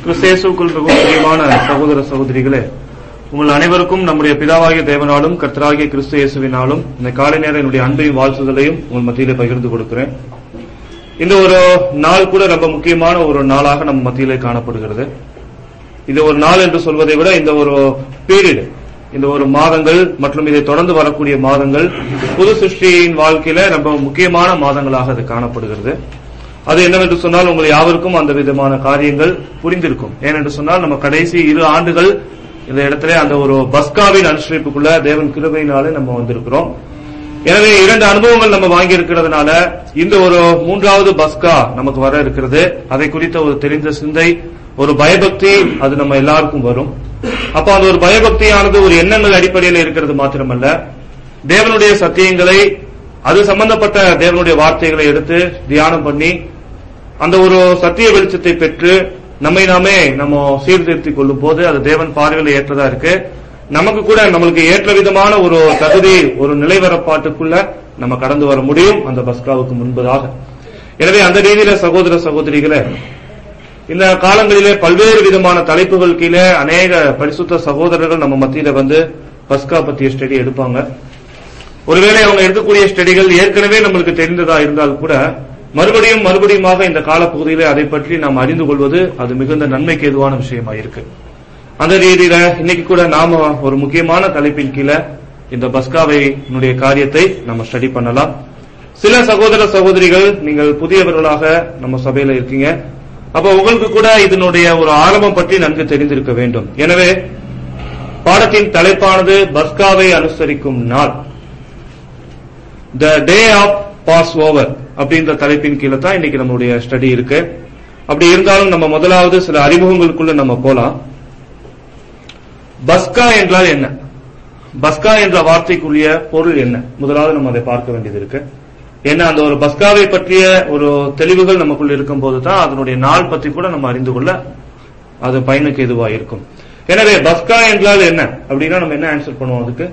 கிறிஸ்தேசுக்குள் மிகவும் பிரியமான சகோதர சகோதரிகளே உங்கள் அனைவருக்கும் நம்முடைய பிதாவாகிய தேவனாலும் கர்த்தராகிய கிறிஸ்து இயேசுவினாலும் இந்த காலை நேரம் என்னுடைய அன்பையும் வாழ்த்துதலையும் உங்கள் மத்தியிலே பகிர்ந்து கொடுக்கிறேன் இந்த ஒரு நாள் கூட ரொம்ப முக்கியமான ஒரு நாளாக நம்ம மத்தியிலே காணப்படுகிறது இது ஒரு நாள் என்று சொல்வதை விட இந்த ஒரு பீரியட் இந்த ஒரு மாதங்கள் மற்றும் இதை தொடர்ந்து வரக்கூடிய மாதங்கள் புது சிருஷ்டியின் வாழ்க்கையில ரொம்ப முக்கியமான மாதங்களாக அது காணப்படுகிறது அது என்னவென்று சொன்னால் உங்கள் யாவருக்கும் அந்த விதமான காரியங்கள் புரிந்திருக்கும் ஏனென்று சொன்னால் நம்ம கடைசி இரு ஆண்டுகள் இந்த இடத்துல அந்த ஒரு பஸ்காவின் அனுஷ்டிப்புக்குள்ள தேவன் கிருபையினாலே நம்ம வந்திருக்கிறோம் எனவே இரண்டு அனுபவங்கள் நம்ம வாங்கி இருக்கிறதுனால இந்த ஒரு மூன்றாவது பஸ்கா நமக்கு வர இருக்கிறது அதை குறித்த ஒரு தெரிந்த சிந்தை ஒரு பயபக்தி அது நம்ம எல்லாருக்கும் வரும் அப்ப அந்த ஒரு பயபக்தியானது ஒரு எண்ணங்கள் அடிப்படையில் இருக்கிறது மாத்திரமல்ல தேவனுடைய சத்தியங்களை அது சம்பந்தப்பட்ட தேவனுடைய வார்த்தைகளை எடுத்து தியானம் பண்ணி அந்த ஒரு சத்திய வெளிச்சத்தை பெற்று நம்மை நாமே நம்ம சீர்திருத்திக் கொள்ளும் போது அது தேவன் பார்வையில் ஏற்றதா இருக்கு நமக்கு கூட நம்மளுக்கு ஏற்ற விதமான ஒரு தகுதி ஒரு நிலைவரப்பாட்டுக்குள்ள நம்ம கடந்து வர முடியும் அந்த பஸ்காவுக்கு முன்பதாக எனவே அந்த ரீதியில சகோதர சகோதரிகளை இந்த காலங்களிலே பல்வேறு விதமான தலைப்புகள் கீழே அநேக பரிசுத்த சகோதரர்கள் நம்ம மத்தியில வந்து பஸ்கா பத்திய ஸ்டடி எடுப்பாங்க ஒருவேளை அவங்க எடுக்கக்கூடிய ஸ்டடிகள் ஏற்கனவே நம்மளுக்கு தெரிந்ததா இருந்தால் கூட மறுபடியும் மறுபடியுமாக இந்த காலப்பகுதியிலே அதை பற்றி நாம் அறிந்து கொள்வது அது மிகுந்த நன்மைக்கு எதுவான விஷயமா இருக்கு அந்த ரீதியில இன்னைக்கு கூட நாம ஒரு முக்கியமான தலைப்பின் கீழே இந்த பஸ்காவை காரியத்தை நம்ம ஸ்டடி பண்ணலாம் சில சகோதர சகோதரிகள் நீங்கள் புதியவர்களாக நம்ம சபையில இருக்கீங்க அப்ப உங்களுக்கு கூட இதனுடைய ஒரு ஆரம்பம் பற்றி நன்கு தெரிந்திருக்க வேண்டும் எனவே பாடத்தின் தலைப்பானது பஸ்காவை அனுசரிக்கும் நாள் the day of Passover அப்படின்ற தலைப்பின் கீழே தான் இன்னைக்கு நம்மளுடைய ஸ்டடி இருக்கு அப்படி இருந்தாலும் நம்ம முதலாவது சில அறிமுகங்களுக்குள்ள நம்ம போலாம் பஸ்கா என்றால் என்ன பஸ்கா என்ற வார்த்தைக்குரிய பொருள் என்ன முதலாவது நம்ம அதை பார்க்க வேண்டியது இருக்கு ஏன்னா அந்த ஒரு பஸ்காவை பற்றிய ஒரு தெளிவுகள் நமக்குள்ள இருக்கும் போது தான் அதனுடைய நாள் பற்றி கூட நம்ம அறிந்து கொள்ள அது பயனுக்கு எதுவா இருக்கும் எனவே பஸ்கா என்றால் என்ன அப்படின்னா நம்ம என்ன ஆன்சர் பண்ணுவோம் அதுக்கு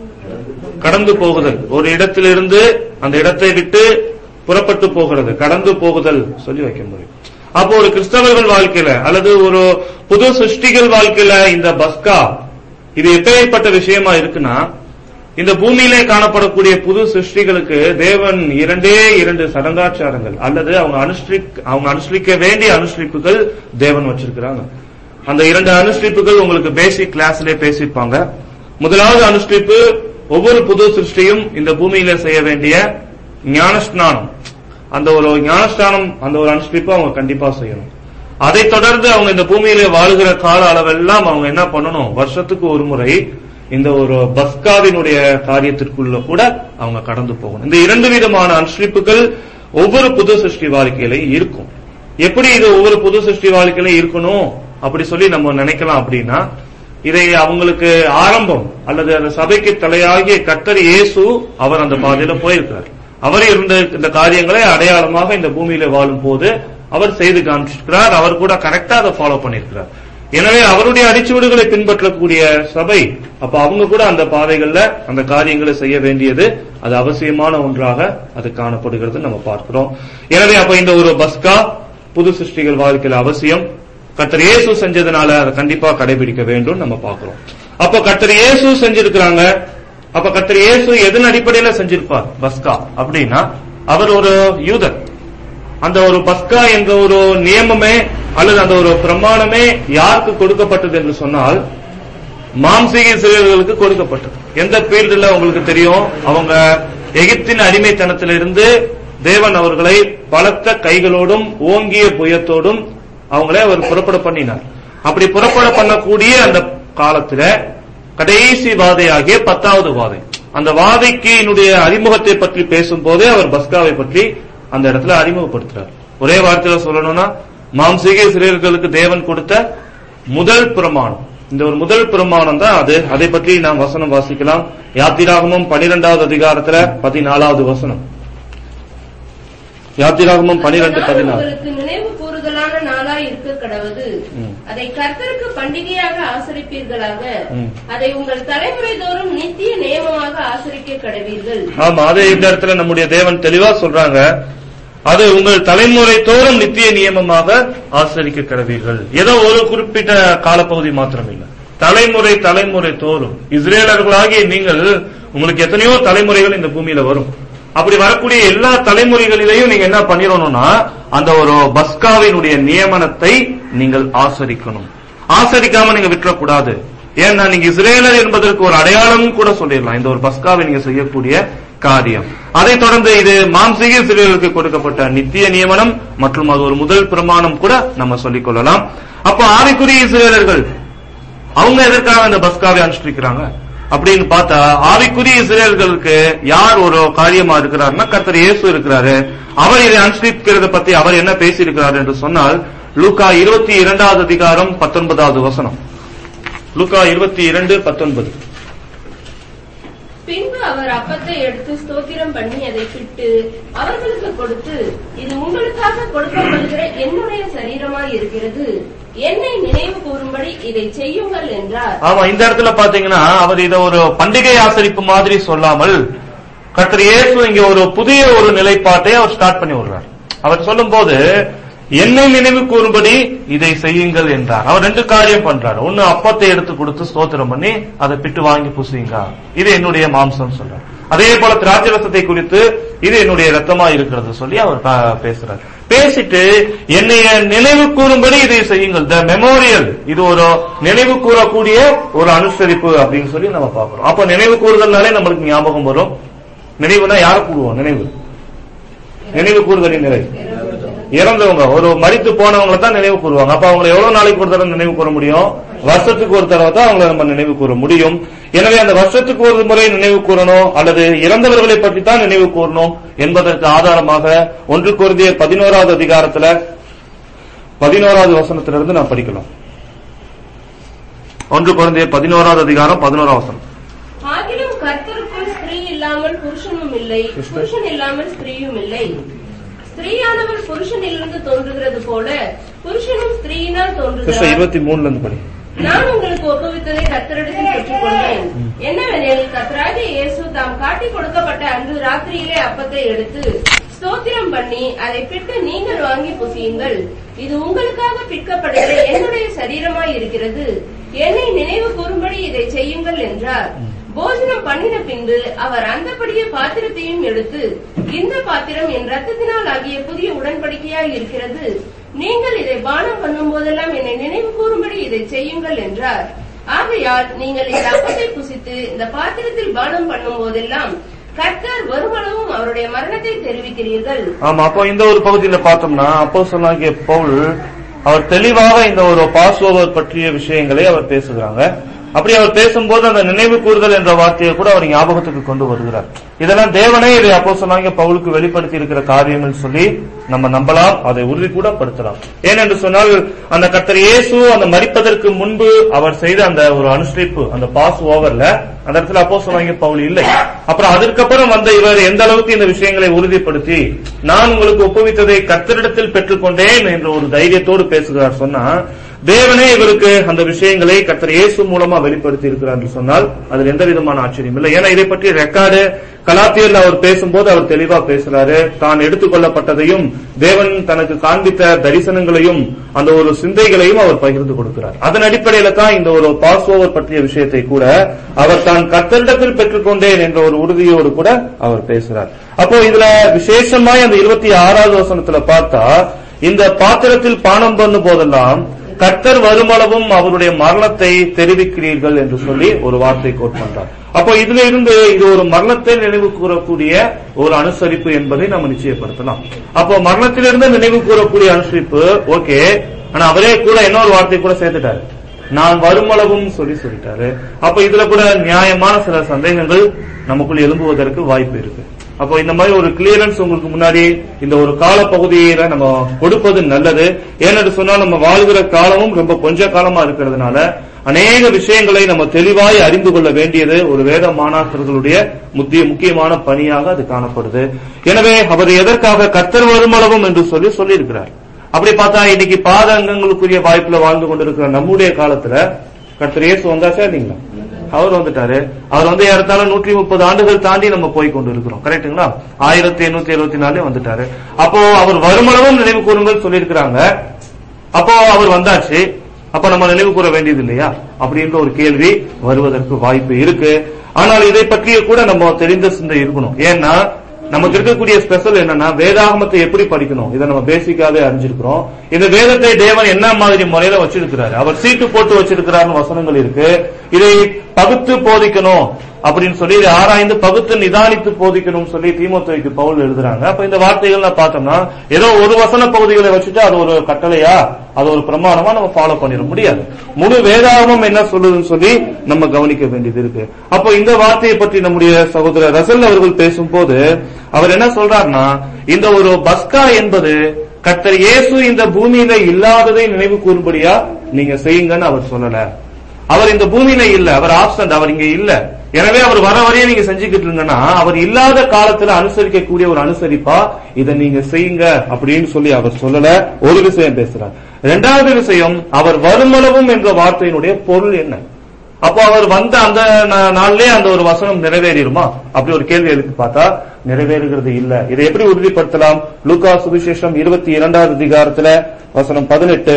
கடந்து போகுதல் ஒரு இடத்திலிருந்து அந்த இடத்தை விட்டு புறப்பட்டு போகிறது கடந்து போகுதல் சொல்லி வைக்க முடியும் அப்போ ஒரு கிறிஸ்தவர்கள் வாழ்க்கையில அல்லது ஒரு புது சிருஷ்டிகள் வாழ்க்கையில இந்த பஸ்கா இது எப்பேற்பட்ட விஷயமா இருக்குன்னா இந்த பூமியிலே காணப்படக்கூடிய புது சிருஷ்டிகளுக்கு தேவன் இரண்டே இரண்டு சடங்காச்சாரங்கள் அல்லது அவங்க அனுஷ்டிக் அவங்க அனுஷ்டிக்க வேண்டிய அனுஷ்டிப்புகள் தேவன் வச்சிருக்கிறாங்க அந்த இரண்டு அனுஷ்டிப்புகள் உங்களுக்கு பேசிக் கிளாஸ்ல பேசியிருப்பாங்க முதலாவது அனுஷ்டிப்பு ஒவ்வொரு புது சிருஷ்டியும் இந்த பூமியில செய்ய வேண்டிய ஞானஸ்நானம் அந்த ஒரு ஞானஸ்தானம் அந்த ஒரு அனுஷ்டிப்பு அவங்க கண்டிப்பா செய்யணும் அதை தொடர்ந்து அவங்க இந்த பூமியில வாழ்கிற கால அளவெல்லாம் அவங்க என்ன பண்ணணும் வருஷத்துக்கு ஒரு முறை இந்த ஒரு பஸ்காவினுடைய காரியத்திற்குள்ள கூட அவங்க கடந்து போகணும் இந்த இரண்டு விதமான அனுஷ்டிப்புகள் ஒவ்வொரு புது சிருஷ்டி வாழ்க்கையிலையும் இருக்கும் எப்படி இது ஒவ்வொரு புது சிருஷ்டி வாழ்க்கையிலையும் இருக்கணும் அப்படி சொல்லி நம்ம நினைக்கலாம் அப்படின்னா இதை அவங்களுக்கு ஆரம்பம் அல்லது அந்த சபைக்கு தலையாகிய கத்தர் இயேசு அவர் அந்த பாதையில போயிருக்கிறார் அவர் இருந்த இந்த காரியங்களை அடையாளமாக இந்த பூமியில வாழும் போது அவர் செய்து காமிச்சிருக்கிறார் அவர் கூட கரெக்டா அதை ஃபாலோ பண்ணிருக்கிறார் எனவே அவருடைய அடிச்சுவடுகளை பின்பற்றக்கூடிய சபை அப்ப அவங்க கூட அந்த பாதைகள்ல அந்த காரியங்களை செய்ய வேண்டியது அது அவசியமான ஒன்றாக அது காணப்படுகிறது நம்ம பார்க்கிறோம் எனவே அப்ப இந்த ஒரு பஸ்கா புது சிருஷ்டிகள் வாழ்க்கையில் அவசியம் கத்தர் இயேசு செஞ்சதுனால அதை கண்டிப்பா கடைபிடிக்க வேண்டும் நம்ம பார்க்கிறோம் அப்ப கத்தர் இயேசு செஞ்சிருக்கிறாங்க அப்ப கத்தர் இயேசு எதன் அடிப்படையில செஞ்சிருப்பார் பஸ்கா அப்படின்னா அவர் ஒரு யூதர் அந்த ஒரு பஸ்கா என்ற ஒரு நியமமே அல்லது அந்த ஒரு பிரமாணமே யாருக்கு கொடுக்கப்பட்டது என்று சொன்னால் மாம்சீக சிறுவர்களுக்கு கொடுக்கப்பட்டது எந்த பீரியட்ல உங்களுக்கு தெரியும் அவங்க எகிப்தின் அடிமைத்தனத்திலிருந்து தேவன் அவர்களை பலத்த கைகளோடும் ஓங்கிய புயத்தோடும் அவங்களே அவர் புறப்பட பண்ணினார் அப்படி புறப்பட பண்ணக்கூடிய அந்த காலத்துல கடைசி வாதையாகிய பத்தாவது வாதை அந்த வாதைக்கு என்னுடைய அறிமுகத்தை பற்றி பேசும் போதே அவர் பஸ்காவை பற்றி அந்த இடத்துல அறிமுகப்படுத்துறார் ஒரே வார்த்தையில சொல்லணும்னா மாம்சீக சிறியர்களுக்கு தேவன் கொடுத்த முதல் பிரமாணம் இந்த ஒரு முதல் பிரமாணம் தான் அது அதை பற்றி நாம் வசனம் வாசிக்கலாம் யாத்திராகமும் பனிரெண்டாவது அதிகாரத்துல பதினாலாவது வசனம் யாத்திராகமும் பனிரெண்டு பதினாலு உங்களுக்கு நினைவு கூறுதலான நாளாய் இருக்க கடவுது ம். அதை கர்த்தருக்கு பண்டிகையாக ஆசரிப்பீர்களாக ம். அதை உங்கள் தலைமுறை தோறும் நித்திய நியமமாக ஆசரிக்க கடவீர்கள் ஆமா அதே இந்த இடத்துல நம்முடைய தேவன் தெளிவா சொல்றாங்க அது உங்கள் தலைமுறை தோறும் நித்திய நியமமாக ஆசரிக்க கடவீர்கள் ஏதோ ஒரு குறிப்பிட்ட காலப்பகுதி மாத்திரம் இல்ல தலைமுறை தலைமுறை தோறும் இஸ்ரேலர்களாகிய நீங்கள் உங்களுக்கு எத்தனையோ தலைமுறைகள் இந்த பூமியில வரும் அப்படி வரக்கூடிய எல்லா தலைமுறைகளிலையும் நீங்க என்ன பண்ணிடணும்னா அந்த ஒரு பஸ்காவினுடைய நியமனத்தை நீங்கள் ஆசரிக்கணும் ஆசரிக்காம நீங்க விட்டுறக்கூடாது ஏன்னா நீங்க இஸ்ரேலர் என்பதற்கு ஒரு அடையாளம் கூட சொல்லிடலாம் இந்த ஒரு பஸ்காவை நீங்க செய்யக்கூடிய காரியம் அதைத் தொடர்ந்து இது மாம்சீக இஸ்ரேலுக்கு கொடுக்கப்பட்ட நித்திய நியமனம் மற்றும் அது ஒரு முதல் பிரமாணம் கூட நம்ம சொல்லிக் கொள்ளலாம் அப்போ ஆவிக்குரிய இஸ்ரேலர்கள் அவங்க எதற்காக இந்த பஸ்காவை அனுஷ்டிக்கிறாங்க அப்படின்னு பார்த்தா ஆவிக்குரிய இஸ்ரேல்களுக்கு யார் ஒரு காரியமா இருக்கிறார்னா கர்த்தர் இயேசு இருக்கிறாரு அவர் இதை அனுஷ்டிக்கிறத பத்தி அவர் என்ன பேசியிருக்கிறார் என்று சொன்னால் லூக்கா இருபத்தி இரண்டாவது அதிகாரம் பத்தொன்பதாவது வசனம் லூக்கா இருபத்தி இரண்டு பத்தொன்பது பின்பு அவர் அப்பத்தை எடுத்து ஸ்தோத்திரம் பண்ணி அதை பிட்டு அவர்களுக்கு கொடுத்து இது உங்களுக்காக கொடுக்கப்படுகிற என்னுடைய சரீரமாய் இருக்கிறது என்னை நினைவு கூறும்படி இதை செய்யுங்கள் என்றார் ஆமா இந்த இடத்துல பாத்தீங்கன்னா அவர் இத ஒரு பண்டிகை ஆசரிப்பு மாதிரி சொல்லாமல் கர்த்தர் இயேசு இங்க ஒரு புதிய ஒரு நிலைப்பாட்டை அவர் ஸ்டார்ட் பண்ணி விடுறார் அவர் சொல்லும்போது என்னை நினைவு கூறும்படி இதை செய்யுங்கள் என்றார் அவர் ரெண்டு காரியம் பண்றாரு ஒண்ணு அப்பத்தை எடுத்து கொடுத்து ஸ்தோத்திரம் பண்ணி அதை பிட்டு வாங்கி புசிங்க இது என்னுடைய மாம்சம் சொல்றார் அதே போல திராட்சை ரசத்தை குறித்து இது என்னுடைய ரத்தமா இருக்கிறது சொல்லி அவர் ப- பேசுறார் பேசிட்டு என்னைய நினைவு கூறும்படி இதை செய்யுங்கள் த மெமோரியல் இது ஒரு நினைவு கூறக்கூடிய ஒரு அனுசரிப்பு அப்படின்னு சொல்லி நம்ம பார்க்கிறோம் அப்ப நினைவு கூறுதல்னாலே நம்மளுக்கு ஞாபகம் வரும் நினைவுனா யாரை கூறுவோம் நினைவு நினைவு கூறுதலின் நிலை இறந்தவங்க ஒரு மரித்து போனவங்களை தான் நினைவு கூறுவாங்க அப்ப அவங்களை எவ்வளவு நாளைக்கு ஒரு தடவை நினைவு கூற முடியும் வருஷத்துக்கு ஒரு தடவை தான் அவங்களை நம்ம நினைவு கூற முடியும் எனவே அந்த வருஷத்துக்கு ஒரு முறை நினைவு கூறணும் அல்லது இறந்தவர்களை பற்றி தான் நினைவு கூறணும் என்பதற்கு ஆதாரமாக ஒன்று குருதிய பதினோராவது அதிகாரத்துல பதினோராவது வசனத்திலிருந்து நான் படிக்கலாம் ஒன்று குருந்திய பதினோராவது அதிகாரம் பதினோராவது வசனம் ஆகிலும் கர்த்தருக்குள் ஸ்திரீ இல்லாமல் புருஷனும் இல்லை புருஷன் இல்லாமல் ஸ்திரீயும் இல்லை ஸ்திரீயானவள் புருஷனிலிருந்து தோன்றுகிறது போல புருஷனும் ஸ்திரீயினால் கிருஷ்ண தோன்றுகிறார் இருபத்தி மூணுல இருந்து படி நான் உங்களுக்கு ஒப்புவித்ததை கர்த்தரிடத்தில் பெற்றுக்கொண்டேன் என்னவெனில் கர்த்தராகிய இயேசு தாம் காட்டிக் கொடுக்கப்பட்ட அன்று ராத்திரியிலே அப்பத்தை எடுத்து ஸ்தோத்திரம் பண்ணி அதை பிட்டு நீங்கள் வாங்கி புசியுங்கள் இது உங்களுக்காக பிற்கப்படுகிற என்னுடைய சரீரமாய் இருக்கிறது என்னை நினைவு கூறும்படி இதை செய்யுங்கள் என்றார் போஜனம் பண்ணின பின்பு அவர் அந்தபடியே பாத்திரத்தையும் எடுத்து இந்த பாத்திரம் என் ரத்தத்தினால் ஆகிய புதிய உடன்படிக்கையாய் இருக்கிறது நீங்கள் இதை பானம் பண்ணும் போதெல்லாம் என்னை நினைவு கூறும்படி இதை செய்யுங்கள் என்றார் ஆகையால் நீங்கள் இந்த அப்பத்தை புசித்து இந்த பாத்திரத்தில் பானம் பண்ணும் போதெல்லாம் கர்த்தர் வருமளவும் அவருடைய மரணத்தை தெரிவிக்கிறீர்கள் ஆமா அப்போ இந்த ஒரு பகுதியில பார்த்தோம்னா அப்போ சொன்னாகிய பவுல் அவர் தெளிவாக இந்த ஒரு பாஸ் ஓவர் பற்றிய விஷயங்களை அவர் பேசுகிறாங்க அப்படி அவர் பேசும்போது அந்த நினைவு கூறுதல் என்ற வார்த்தையை கூட அவர் ஞாபகத்துக்கு கொண்டு வருகிறார் இதெல்லாம் தேவனே இதை அப்போ சொன்னாங்க பவுலுக்கு வெளிப்படுத்தி இருக்கிற காரியங்கள் சொல்லி நம்ம நம்பலாம் அதை உறுதி கூட படுத்தலாம் ஏனென்று சொன்னால் அந்த கர்த்தர் இயேசு அந்த மரிப்பதற்கு முன்பு அவர் செய்த அந்த ஒரு அனுஷ்டிப்பு அந்த பாஸ் ஓவர்ல அந்த இடத்துல அப்போ சொன்னாங்க பவுல் இல்லை அப்புறம் அதற்கப்புறம் வந்த இவர் எந்த அளவுக்கு இந்த விஷயங்களை உறுதிப்படுத்தி நான் உங்களுக்கு ஒப்புவித்ததை கர்த்தரிடத்தில் பெற்றுக்கொண்டேன் என்ற ஒரு தைரியத்தோடு பேசுகிறார் சொன்னா தேவனே இவருக்கு அந்த விஷயங்களை கர்த்தர் இயேசு மூலமா வெளிப்படுத்தி இருக்கிறார் என்று சொன்னால் அதில் எந்த விதமான ஆச்சரியம் இல்லை ஏன்னா இதை பற்றி ரெக்கார்டு கலாத்தியர்ல அவர் பேசும்போது அவர் தெளிவா பேசுறாரு தான் எடுத்துக்கொள்ளப்பட்டதையும் தேவன் தனக்கு காண்பித்த தரிசனங்களையும் அந்த ஒரு சிந்தைகளையும் அவர் பகிர்ந்து கொடுக்கிறார் அதன் அடிப்படையில தான் இந்த ஒரு பாஸ் ஓவர் பற்றிய விஷயத்தை கூட அவர் தான் கர்த்தரிடத்தில் பெற்றுக்கொண்டேன் என்ற ஒரு உறுதியோடு கூட அவர் பேசுறார் அப்போ இதுல விசேஷமாய் அந்த இருபத்தி ஆறாவது வசனத்துல பார்த்தா இந்த பாத்திரத்தில் பானம் பண்ணும் போதெல்லாம் கர்த்தர் வருமளவும் அவருடைய மரணத்தை தெரிவிக்கிறீர்கள் என்று சொல்லி ஒரு வார்த்தை கோட் பண்றார் அப்போ இதுல இருந்து இது ஒரு மரணத்தை நினைவு கூறக்கூடிய ஒரு அனுசரிப்பு என்பதை நம்ம நிச்சயப்படுத்தலாம் அப்போ மரணத்திலிருந்து நினைவு கூறக்கூடிய அனுசரிப்பு ஓகே ஆனா அவரே கூட இன்னொரு வார்த்தை கூட சேர்த்துட்டாரு நான் வருமளவும் சொல்லி சொல்லிட்டாரு அப்ப இதுல கூட நியாயமான சில சந்தேகங்கள் நமக்குள் எழும்புவதற்கு வாய்ப்பு இருக்கு அப்போ இந்த மாதிரி ஒரு கிளியரன்ஸ் உங்களுக்கு முன்னாடி இந்த ஒரு கால பகுதியில நம்ம கொடுப்பது நல்லது ஏனென்று சொன்னால் நம்ம வாழ்கிற காலமும் ரொம்ப கொஞ்ச காலமா இருக்கிறதுனால அநேக விஷயங்களை நம்ம தெளிவாய் அறிந்து கொள்ள வேண்டியது ஒரு வேத மாணாக்கர்களுடைய முக்கிய முக்கியமான பணியாக அது காணப்படுது எனவே அவர் எதற்காக கர்த்தர் வருமளவும் என்று சொல்லி சொல்லியிருக்கிறார் அப்படி பார்த்தா இன்னைக்கு பாத அங்கங்களுக்குரிய வாய்ப்புல வாழ்ந்து கொண்டிருக்கிற நம்முடைய காலத்துல கர்த்தர் இயேசு வந்தாச்சா இல்லைங்களா அவர் வந்துட்டாரு அவர் வந்து ஏறத்தாழ நூற்றி முப்பது ஆண்டுகள் தாண்டி நம்ம போய் கொண்டு இருக்கிறோம் கரெக்ட்டுங்களா ஆயிரத்தி எண்ணூத்தி எழுபத்தி நாலு வந்துட்டாரு அப்போ அவர் வருமளவும் நினைவு கூறுங்கள் சொல்லியிருக்கிறாங்க அப்போ அவர் வந்தாச்சு அப்ப நம்ம நினைவு கூற வேண்டியது இல்லையா அப்படின்ற ஒரு கேள்வி வருவதற்கு வாய்ப்பு இருக்கு ஆனால் இதை பற்றிய கூட நம்ம தெரிந்த சிந்தை இருக்கணும் ஏன்னா நமக்கு இருக்கக்கூடிய ஸ்பெஷல் என்னன்னா வேதாகமத்தை எப்படி படிக்கணும் இதை நம்ம பேசிக்காவே அறிஞ்சிருக்கிறோம் இந்த வேதத்தை தேவன் என்ன மாதிரி முறையில வச்சிருக்கிறாரு அவர் சீட்டு போட்டு வச்சிருக்கிறாருன்னு வசனங்கள் இருக்கு இதை பகுத்து போதிக்கணும் அப்படின்னு சொல்லி இதை ஆராய்ந்து பகுத்து நிதானித்து போதிக்கணும்னு சொல்லி தீமோத்தேயுக்கு பவுல் எழுதுறாங்க அப்ப இந்த வார்த்தைகள்ல பார்த்தோம்னா ஏதோ ஒரு வசன பகுதிகளை வச்சுட்டு அது ஒரு கட்டளையா அது ஒரு பிரமாணமா நம்ம ஃபாலோ பண்ணிட முடியாது முழு வேதாகமம் என்ன சொல்லுதுன்னு சொல்லி நம்ம கவனிக்க வேண்டியது இருக்கு அப்போ இந்த வார்த்தையை பற்றி நம்முடைய சகோதரர் ரசல் அவர்கள் பேசும்போது அவர் என்ன சொல்றாருன்னா இந்த ஒரு பஸ்கா என்பது கர்த்தர் இயேசு இந்த பூமியில இல்லாததை நினைவு கூறும்படியா நீங்க செய்யுங்கன்னு அவர் சொல்லல அவர் இந்த பூமியில இல்ல அவர் ஆப்சண்ட் அவர் இங்க இல்ல எனவே அவர் வர வரைய நீங்க செஞ்சுக்கிட்டு இருங்கன்னா அவர் இல்லாத காலத்துல அனுசரிக்கக்கூடிய ஒரு அனுசரிப்பா இதை நீங்க செய்யுங்க அப்படின்னு சொல்லி அவர் சொல்லல ஒரு விஷயம் பேசுறார் இரண்டாவது விஷயம் அவர் வருமளவும் என்ற வார்த்தையினுடைய பொருள் என்ன அப்போ அவர் வந்த அந்த நா- நாள்லயே அந்த ஒரு வசனம் நிறைவேறிடுமா அப்படி ஒரு கேள்வி எழுப்பி பார்த்தா நிறைவேறுகிறது இல்ல இதை எப்படி உறுதிப்படுத்தலாம் லூகா சுவிசேஷம் இருபத்தி இரண்டாவது அதிகாரத்துல வசனம் பதினெட்டு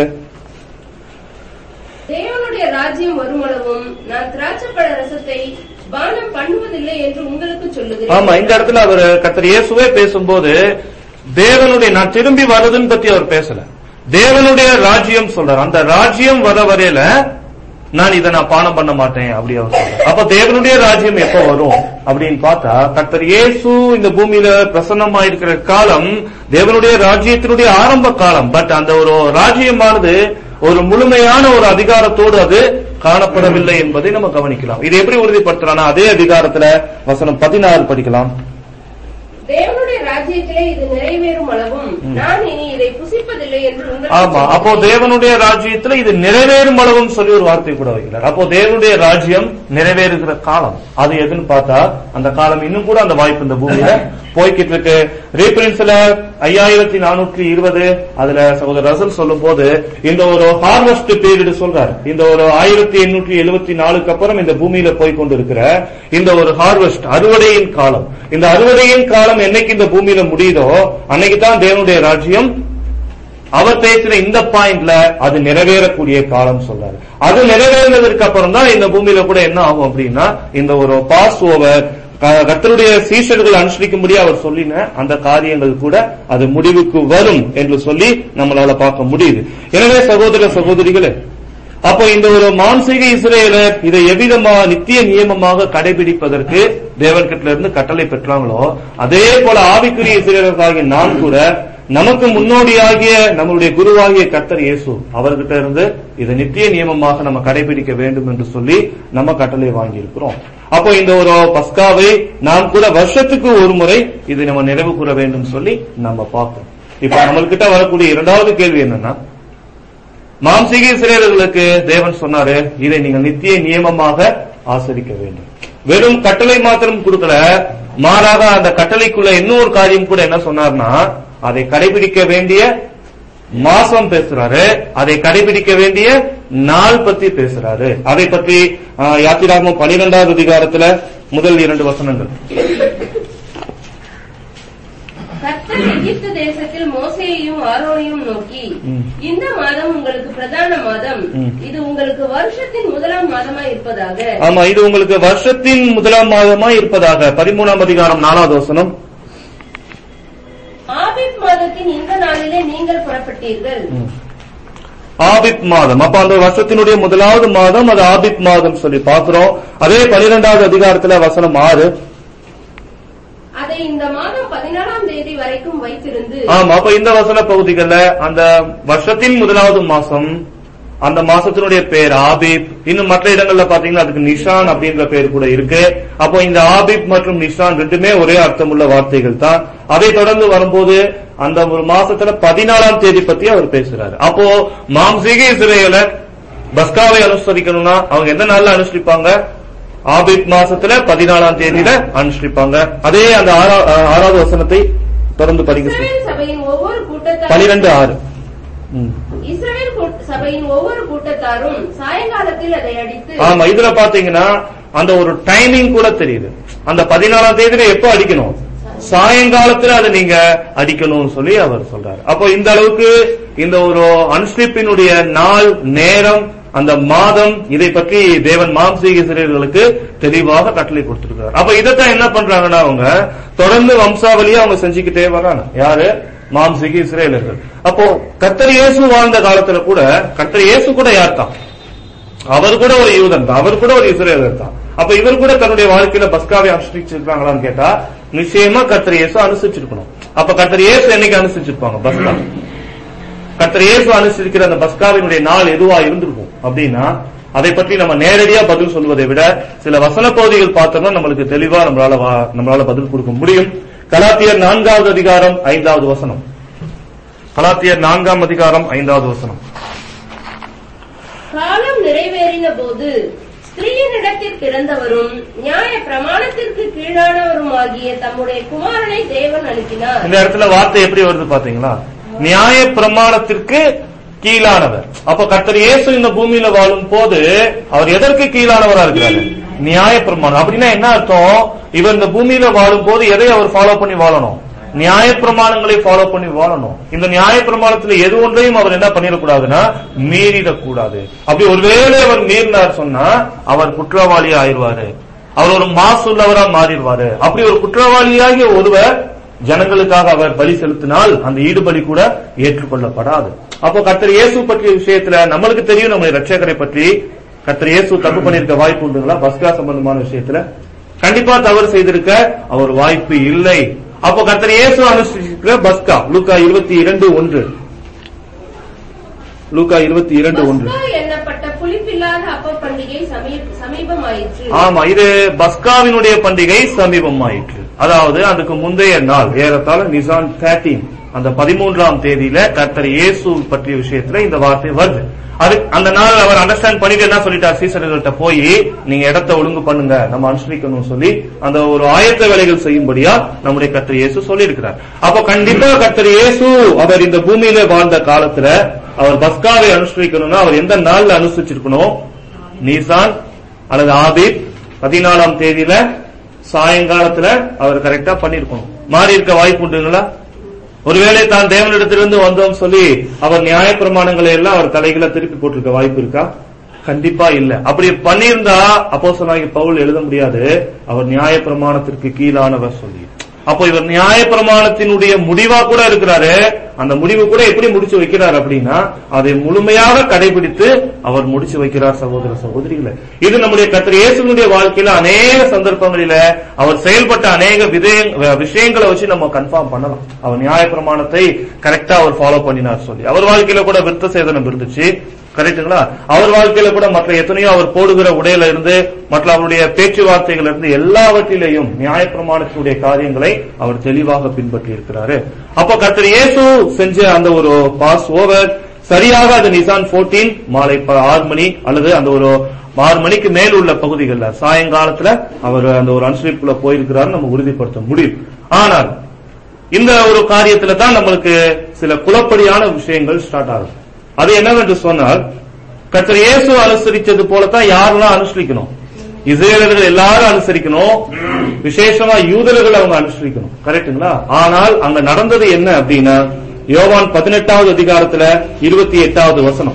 தேவனுடைய ராஜ்யம் வருமளவும் நான் திராட்சைப்பழ ரசத்தை பானம் பண்ணுவதில்லை என்று உங்களுக்கு சொல்லுகிறேன் ஆமா இந்த இடத்துல அவர் கர்த்தர் இயேசுவே பேசும்போது தேவனுடைய நான் திரும்பி வர்றதுன்னு பத்தி அவர் பேசல தேவனுடைய ராஜ்யம் சொல்றார் அந்த ராஜ்யம் வர வரையில நான் இதை நான் பானம் பண்ண மாட்டேன் அப்படி அவர் சொல்றார் அப்ப தேவனுடைய ராஜ்யம் எப்ப வரும் அப்படின்னு பார்த்தா கர்த்தர் இயேசு இந்த பூமியில பிரசன்னமா இருக்கிற காலம் தேவனுடைய ராஜ்யத்தினுடைய ஆரம்ப காலம் பட் அந்த ஒரு ராஜ்யமானது ஒரு முழுமையான ஒரு அதிகாரத்தோடு அது காணப்படவில்லை என்பதை நம்ம கவனிக்கலாம் இது எப்படி உறுதிப்படுத்தலாம்னா அதே அதிகாரத்துல வசனம் பதினாறு படிக்கலாம் தேவனுடைய ராஜ்யத்திலே இது நிறைவேறும் அளவும் நான் இனி இதை புசிப்பதில்லை என்று உங்களுக்கு ஆமா அப்போ சொல்லுகிறேன். தேவனுடைய ராஜ்யத்துல இது நிறைவேறும் அளவும் சொல்லி ஒரு வார்த்தை கூட வைக்கிறார் அப்போ தேவனுடைய ராஜ்யம் நிறைவேறுகிற காலம் அது எதுன்னு பார்த்தா அந்த காலம் இன்னும் கூட அந்த வாய்ப்பு இந்த பூமியில போய்கிட்டு இருக்கு ரீபிரின்ஸ்ல ஐயாயிரத்தி நானூற்றி இருபது அதுல சகோதரர் ரசல் சொல்லும் போது இந்த ஒரு ஹார்வெஸ்ட் பீரியட் சொல்றாரு இந்த ஒரு ஆயிரத்தி எண்ணூற்றி எழுபத்தி நாலுக்கு அப்புறம் இந்த பூமியில போய் கொண்டிருக்கிற இந்த ஒரு ஹார்வெஸ்ட் அறுவடையின் காலம் இந்த அறுவடையின் காலம் என்னைக்கு இந்த பூமியில முடியுதோ அன்னைக்கு தான் தேவனுடைய ராஜ்யம் அவர் பேசுற இந்த பாயிண்ட்ல அது நிறைவேறக்கூடிய காலம் சொல்றாரு அது நிறைவேறினதற்கு அப்புறம் தான் இந்த பூமியில கூட என்ன ஆகும் அப்படின்னா இந்த ஒரு பாஸ் ஓவர் கர்த்தருடைய சீஷர்கள் அனுசரிக்கும்படி அவர் சொல்லின அந்த காரியங்கள் கூட அது முடிவுக்கு வரும் என்று சொல்லி நம்மளால பார்க்க முடியுது எனவே சகோதர சகோதரிகளே அப்போ இந்த ஒரு மான்சீக இஸ்ரேலர் இதை எவ்விதமா நித்திய நியமமாக கடைபிடிப்பதற்கு தேவன்கிட்ட இருந்து கட்டளை பெற்றாங்களோ அதே போல ஆவிக்குரிய இஸ்ரேலர்களாகிய நாம் கூட நமக்கு முன்னோடியாகிய நம்மளுடைய குருவாகிய கர்த்தர் இயேசு அவர்கிட்ட இருந்து இதை நித்திய நியமமாக நம்ம கடைபிடிக்க வேண்டும் என்று சொல்லி நம்ம கட்டளை வாங்கி இருக்கிறோம் அப்போ இந்த ஒரு பஸ்காவை நாம் கூட வருஷத்துக்கு ஒரு முறை இதை நம்ம நினைவு கூற வேண்டும் சொல்லி நம்ம பார்ப்போம் இப்ப நம்மள்கிட்ட வரக்கூடிய இரண்டாவது கேள்வி என்னன்னா மாம்சீக சிறையர்களுக்கு தேவன் சொன்னாரு இதை நீங்கள் நித்திய நியமமாக ஆசரிக்க வேண்டும் வெறும் கட்டளை மாத்திரம் கொடுக்கல மாறாக அந்த கட்டளைக்குள்ள இன்னொரு காரியம் கூட என்ன சொன்னார்னா அதை கடைபிடிக்க வேண்டிய மாசம் பேசுறாரு அதை கடைபிடிக்க வேண்டிய நாள் பத்தி பேசுறாரு அதை பற்றி யாத்திராமம் பனிரெண்டாவது அதிகாரத்துல முதல் இரண்டு வசனங்கள் கர்த்தர் எகிப்து தேசத்தில் மோசேயையும் ஆரோனையும் நோக்கி ம். இந்த மாதம் உங்களுக்கு பிரதான மாதம் ம். இது உங்களுக்கு வருஷத்தின் முதலாம் மாதமா இருப்பதாக ஆமா இது உங்களுக்கு வருஷத்தின் முதலாம் மாதமா இருப்பதாக பதிமூணாம் அதிகாரம் நாலாவது வசனம் ஆபிப் மாதத்தின் இந்த நாளிலே நீங்கள் புறப்பட்டீர்கள் ஆபித் மாதம் அப்ப அந்த வருஷத்தினுடைய முதலாவது மாதம் அது ஆபித் மாதம் சொல்லி பார்க்கிறோம் அதே பனிரெண்டாவது அதிகாரத்துல வசனம் ஆறு அதை இந்த மாதம் பதினாலாம் தேதி வரைக்கும் வைத்திருந்து ஆமா அப்ப இந்த வசன பகுதிகள்ல அந்த வருஷத்தின் முதலாவது மாசம் அந்த மாசத்தினுடைய பேர் ஆபிப் இன்னும் மற்ற இடங்கள்ல பாத்தீங்கன்னா அதுக்கு நிஷான் அப்படின்ற பேர் கூட இருக்கு அப்போ இந்த ஆபிப் மற்றும் நிஷான் ரெண்டுமே ஒரே அர்த்தமுள்ள வார்த்தைகள் தான் அதை தொடர்ந்து வரும்போது அந்த ஒரு மாசத்துல பதினாலாம் தேதி பத்தி அவர் பேசுறாரு அப்போ மாம்சீக இஸ்ரேலர் பஸ்காவை அனுசரிக்கணும்னா அவங்க எந்த நாள்ல அனுசரிப்பாங்க ஆபிப் மாசத்துல பதினாலாம் தேதியில அனுசரிப்பாங்க அதே அந்த ஆறா- ஆறாவது வசனத்தை தொடர்ந்து படிக்க சொல்லு. இஸ்ரவேல் சபையின் ஒவ்வொரு கூட்டத்தாரும் பனிரெண்டு ஆறு ம். இஸ்ரவேல் கூட்ட- சபையின் ஒவ்வொரு கூட்டத்தாரும் சாயங்காலத்தில் அதை அடித்து ஆமா இதுல பாத்தீங்கன்னா அந்த ஒரு டைமிங் கூட தெரியுது அந்த பதினாலாம் தேதியில எப்போ அடிக்கணும் சாயங்காலத்துல அதை நீங்க அடிக்கணும்னு சொல்லி அவர் சொல்றாரு அப்போ இந்த அளவுக்கு இந்த ஒரு அன்ஸ்லிப்பினுடைய நாள் நேரம் அந்த மாதம் இதை பற்றி தேவன் மாம்சீக சிறைகளுக்கு தெளிவாக கட்டளை கொடுத்திருக்கிறார் அப்ப இதைத்தான் என்ன பண்றாங்கன்னா அவங்க தொடர்ந்து வம்சாவளியா அவங்க செஞ்சுக்கிட்டே வர்றாங்க யாரு மாம்சீக இஸ்ரேலர்கள் அப்போ கர்த்தர் இயேசு வாழ்ந்த காலத்துல கூட கர்த்தர் இயேசு கூட யார் தான் அவர் கூட ஒரு யூதன் தான் அவர் கூட ஒரு இஸ்ரேலர் தான் அப்ப இவர் கூட தன்னுடைய வாழ்க்கையில பஸ்காவை அனுசரிச்சிருக்காங்களான்னு கேட்டா நிச்சயமா கர்த்தர் இயேசு அனுசரிச்சிருக்கணும் அப்ப கர்த்தர் இயேசு என்னைக்கு அனுசரிச்சிருப்பாங்க பஸ்கா கர்த்தர் இயேசு அனுசரிக்கிற அந்த பஸ்காவினுடைய நாள் எதுவா இருந்திருக்கும் அப்படின்னா அதை பற்றி நம்ம நேரடியா பதில் சொல்வதை விட சில வசன பகுதிகள் பார்த்தோம்னா நம்மளுக்கு தெளிவா நம்மளால வா- நம்மளால பதில் கொடுக்க முடியும் கலாத்தியர் நான்காவது அதிகாரம் ஐந்தாவது வசனம் கலாத்தியர் நான்காம் அதிகாரம் ஐந்தாவது வசனம் காலம் நிறைவேறின போது ஸ்திரீயினிடத்தில் பிறந்தவரும் நியாய பிரமாணத்திற்கு கீழானவரும் ஆகிய தம்முடைய குமாரனை தேவன் அனுப்பினார் இந்த இடத்துல வார்த்தை எப்படி வருது பாத்தீங்களா நியாய பிரமாணத்திற்கு கீழானவர் அப்ப கர்த்தர் இயேசு இந்த பூமியில வாழும் போது அவர் எதற்கு கீழானவரா இருக்கிறாரு நியாய பிரமாணம் அப்படின்னா என்ன அர்த்தம் இவர் இந்த பூமியில வாழும் போது எதை அவர் ஃபாலோ பண்ணி வாழணும் நியாய பிரமாணங்களை ஃபாலோ பண்ணி வாழணும் இந்த நியாய பிரமாணத்துல எது ஒன்றையும் அவர் என்ன பண்ணிடக்கூடாதுன்னா மீறிடக்கூடாது அப்படி ஒருவேளை அவர் மீறினார் சொன்னா அவர் குற்றவாளி ஆயிடுவாரு அவர் ஒரு மாசுள்ளவரா மாறிடுவாரு அப்படி ஒரு குற்றவாளியாகிய ஒருவர் ஜனங்களுக்காக அவர் பலி செலுத்தினால் அந்த ஈடுபலி கூட ஏற்றுக்கொள்ளப்படாது அப்போ கர்த்தர் இயேசு பற்றிய விஷயத்துல நம்மளுக்கு தெரியும் நம்முடைய ரட்சகரை பற்றி கர்த்தர் இயேசு தப்பு பண்ணிருக்க வாய்ப்பு உண்டுங்களா பஸ்கா சம்பந்தமான விஷயத்துல கண்டிப்பா தவறு செய்திருக்க அவர் வாய்ப்பு இல்லை அப்போ கர்த்தர் இயேசு அனுசரிக்கிற பஸ்கா லூக்கா இருபத்தி இரண்டு ஒன்று லூக்கா இருபத்தி இரண்டு ஒன்று பஸ்கா எண்ணப்பட்ட புளிப்பில்லாத அப்ப பண்டிகை சமீ- சமீபமாயிற்று ஆமா இது பஸ்காவினுடைய பண்டிகை சமீபமாயிற்று அதாவது அதுக்கு முந்தைய நாள் ஏறத்தாழ நிசான் தேர்ட்டீன் அந்த பதிமூன்றாம் தேதியில கர்த்தர் இயேசு பற்றிய விஷயத்துல இந்த வார்த்தை வருது அது அந்த நாள் அவர் அண்டர்ஸ்டாண்ட் பண்ணிட்டு என்ன சொல்லிட்டார் சீசர்கள்ட்ட போய் நீங்க இடத்தை ஒழுங்கு பண்ணுங்க நம்ம அனுசரிக்கணும் சொல்லி அந்த ஒரு ஆயத்த வேலைகள் செய்யும்படியா நம்முடைய கர்த்தர் இயேசு சொல்லியிருக்கிறார் அப்போ கண்டிப்பா கர்த்தர் இயேசு அவர் இந்த பூமியில வாழ்ந்த காலத்துல அவர் பஸ்காவை அனுசரிக்கணும்னா அவர் எந்த நாள்ல அனுசரிச்சிருக்கணும் நீசான் அல்லது ஆபிப் பதினாலாம் தேதியில சாயங்காலத்துல அவர் கரெக்டா பண்ணிருக்கணும் மாறி இருக்க வாய்ப்பு உண்டுங்களா ஒருவேளை தான் தேவனிடத்திலிருந்து வந்தோம் சொல்லி அவர் நியாய பிரமாணங்களை எல்லாம் அவர் தலைகளை திருப்பி போட்டிருக்க வாய்ப்பு இருக்கா கண்டிப்பா இல்ல அப்படி பண்ணியிருந்தா அப்போ பவுல் எழுத முடியாது அவர் நியாய பிரமாணத்திற்கு கீழானவர் சொல்லி அப்போ இவர் நியாய பிரமாணத்தினுடைய முடிவா கூட இருக்கிறாரு அந்த முடிவு கூட எப்படி முடிச்சு வைக்கிறார் அப்படின்னா அதை முழுமையாக கடைபிடித்து அவர் முடிச்சு வைக்கிறார் சகோதர சகோதரிகளை இது நம்முடைய கத்திர இயேசுனுடைய வாழ்க்கையில அநேக சந்தர்ப்பங்களில அவர் செயல்பட்ட அநேக விதய- விஷயங்களை வச்சு நம்ம கன்ஃபார்ம் பண்ணலாம் அவர் நியாய பிரமாணத்தை கரெக்டா அவர் ஃபாலோ பண்ணினார் சொல்லி அவர் வாழ்க்கையில கூட விருத்த சேதனம் இருந்துச்சு கரெக்ட்டுங்களா அவர் வாழ்க்கையில கூட மற்ற எத்தனையோ அவர் போடுகிற உடையில இருந்து மற்ற அவருடைய பேச்சுவார்த்தைகள் இருந்து எல்லாவற்றிலேயும் நியாயப்பிரமாணத்தினுடைய காரியங்களை அவர் தெளிவாக பின்பற்றி இருக்கிறாரு அப்ப கர்த்தர் இயேசு செஞ்ச அந்த ஒரு பாஸ் ஓவர் சரியாக அது நிசான் 14 மாலை ப- ஆறு மணி அல்லது அந்த ஒரு ஆறு மணிக்கு மேல் உள்ள பகுதிகளில் சாயங்காலத்துல அவர் அந்த ஒரு அனுசரிப்புல போயிருக்கிறாரு நம்ம உறுதிப்படுத்த முடியும் ஆனால் இந்த ஒரு காரியத்துல தான் நம்மளுக்கு சில குழப்படியான விஷயங்கள் ஸ்டார்ட் ஆகுது அது என்னவென்று சொன்னால் கர்த்தர் இயேசு அனுசரிச்சது போலத்தான் யாரெல்லாம் அனுசரிக்கணும் இஸ்ரேலர்கள் எல்லாரும் அனுசரிக்கணும் விசேஷமா யூதர்கள் அவங்க அனுசரிக்கணும் கரெக்ட்டுங்களா ஆனால் அங்க நடந்தது என்ன அப்படின்னா யோவான் பதினெட்டாவது அதிகாரத்துல இருபத்தி எட்டாவது வசனம்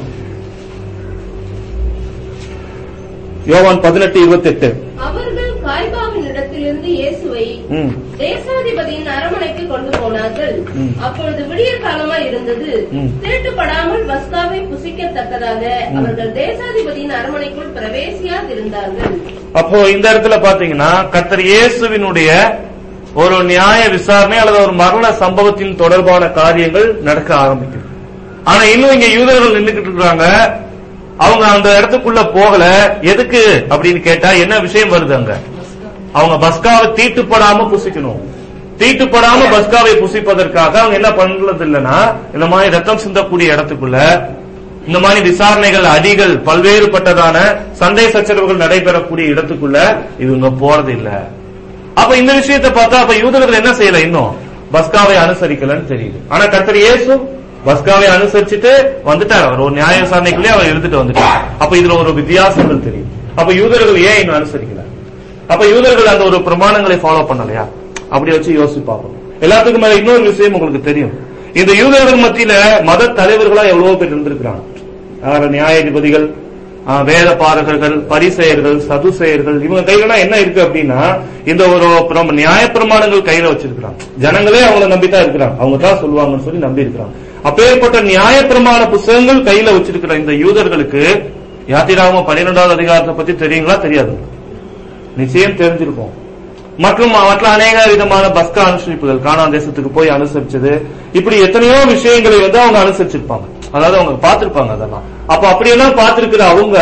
யோவான் பதினெட்டு இருபத்தி எட்டு அவர்கள் காய்பாவின் இடத்திலிருந்து இயேசுவை ம் தேசாதிபதியின் அரமனைக்கு கொண்டு போனார்கள் ம். அப்பொழுது விடியற் காலமா இருந்தது ம். திருட்டுப்படாமல் பஸ்காவை புசிக்கத்தக்கதாக அவர்கள் தேசாதிபதியின் அரமனைக்குள் பிரவேசியாதிருந்தார்கள் அப்போ இந்த இடத்துல பாத்தீங்கன்னா கர்த்தர் இயேசுவினுடைய ஒரு நியாய விசாரணை அல்லது ஒரு மரண சம்பவத்தின் தொடர்பான காரியங்கள் நடக்க ஆரம்பிக்குது ஆனா இன்னும் இங்க யூதர்கள் நின்றுகிட்டு இருக்காங்க அவங்க அந்த இடத்துக்குள்ள போகல எதுக்கு அப்படின்னு கேட்டா என்ன விஷயம் வருது அங்க அவங்க பஸ்காவை தீட்டுப்படாம புசிக்கணும் தீட்டுப்படாம பஸ்காவை புசிப்பதற்காக அவங்க என்ன பண்றது இல்லைன்னா இந்த மாதிரி ரத்தம் சிந்தக்கூடிய இடத்துக்குள்ள இந்த மாதிரி விசாரணைகள் அடிகள் பல்வேறுபட்டதான சண்டை சச்சரவுகள் நடைபெறக்கூடிய இடத்துக்குள்ள இவங்க போறது இல்ல அப்ப இந்த விஷயத்தை பார்த்தா அப்ப யூதர்கள் என்ன செய்யல இன்னும் பஸ்காவை அனுசரிக்கலன்னு தெரியுது ஆனா கர்த்தர் இயேசு பஸ்காவை அனுசரிச்சுட்டு வந்துட்டார் அவர் ஒரு நியாய விசாரணைக்குள்ளே அவர் இருந்துட்டு வந்துட்டார் அப்ப இதுல ஒரு வித்தியாசங்கள் தெரியும் அப்ப யூதர்கள் ஏன் இன்னும் அனுசரிக்கல அப்ப யூதர்கள் அந்த ஒரு பிரமாணங்களை ஃபாலோ பண்ணலையா அப்படி வச்சு யோசிச்சு பார்ப்போம் எல்லாத்துக்கும் மேல இன்னொரு விஷயம் உங்களுக்கு தெரியும் இந்த யூதர்கள் மத்தியில மத தலைவர்களா எவ்வளவோ பேர் இருந்திருக்கிறாங்க யாரு நியாயாதிபதிகள் ஆஹ், வேத பாரகர்கள் பரிசெயர்கள் சதுசெயர்கள் இவங்க கையில என்ன இருக்கு அப்படின்னா இந்த ஒரு பிரம- நியாயப்பிரமாணங்கள் கையில வச்சிருக்கிறாங்க ஜனங்களே அவங்கள நம்பித்தான் இருக்கிறாங்க அவங்க தான் சொல்லுவாங்கன்னு சொல்லி நம்பி இருக்கிறாங்க அப்பேற்பட்ட நியாயப்பிரமாண புஸ்தகங்கள் கையில வச்சிருக்கிற இந்த யூதர்களுக்கு யாத்திராம பன்னிரெண்டாவது அதிகாரத்தை பத்தி தெரியுங்களா தெரியாது நிச்சயம் தெரிஞ்சிருக்கும் மற்றும் மற்ற அநேக விதமான பஸ்கா அனுசரிப்புகள் கானான் தேசத்துக்கு போய் அனுசரிச்சது இப்படி எத்தனையோ விஷயங்களை வந்து அவங்க அனுசரிச்சிருப்பாங்க அதாவது அவங்க பார்த்திருப்பாங்க அதெல்லாம் அப்ப அப்படியெல்லாம் பார்த்திருக்கிற அவங்க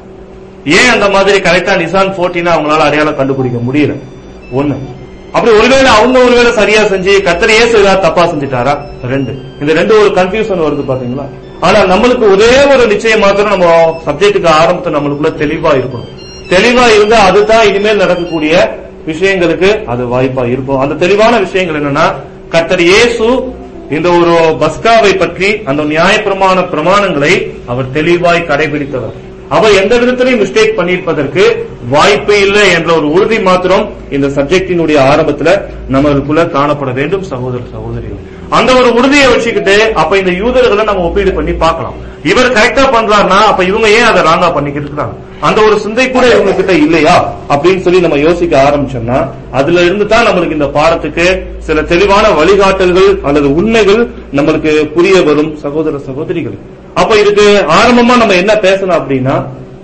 ஏன் அந்த மாதிரி கரெக்டா நிசான் போர்டீன் அவங்களால அடையாளம் கண்டுபிடிக்க முடியல ஒண்ணு அப்படி ஒருவேளை அவங்க ஒருவேளை சரியா செஞ்சு கத்தர் இயேசு ஏதாவது தப்பா செஞ்சுட்டாரா ரெண்டு இந்த ரெண்டு ஒரு கன்ஃபியூஷன் வருது பாத்தீங்களா ஆனா நம்மளுக்கு ஒரே ஒரு நிச்சயம் மாத்திரம் நம்ம சப்ஜெக்ட்டுக்கு ஆரம்பத்தை நம்மளுக்குள்ள தெளிவா இருக்கணும் தெளிவா இருந்தா அதுதான் இனிமேல் நடக்கக்கூடிய விஷயங்களுக்கு அது வாய்ப்பா இருக்கும் அந்த தெளிவான விஷயங்கள் என்னன்னா கர்த்தர் இயேசு இந்த ஒரு பஸ்காவை பற்றி அந்த நியாயப்பிரமாண பிரமாணங்களை அவர் தெளிவாய் கடைபிடித்தவர் அவர் எந்த விதத்திலையும் மிஸ்டேக் பண்ணியிருப்பதற்கு வாய்ப்பே இல்லை என்ற ஒரு உறுதி மாத்திரம் இந்த சப்ஜெக்டினுடைய ஆரம்பத்துல நம்மளுக்குள்ள காணப்பட வேண்டும் சகோதர சகோதரிகள் அந்த ஒரு உறுதியை வச்சுக்கிட்டு அப்ப இந்த யூதர்களை நம்ம ஒப்பீடு பண்ணி பார்க்கலாம் இவர் கரெக்டா பண்றாருன்னா அப்ப இவங்க ஏன் அதை ராங்கா பண்ணிக்கிட்டு இருக்காங்க அந்த ஒரு சிந்தை கூட இவங்க கிட்ட இல்லையா அப்படின்னு சொல்லி நம்ம யோசிக்க ஆரம்பிச்சோம்னா அதுல இருந்து தான் நம்மளுக்கு இந்த பாடத்துக்கு சில தெளிவான வழிகாட்டல்கள் அல்லது உண்மைகள் நம்மளுக்கு புரிய வரும் சகோதர சகோதரிகள் அப்ப இதுக்கு ஆரம்பமா நம்ம என்ன பேசணும் அப்படின்னா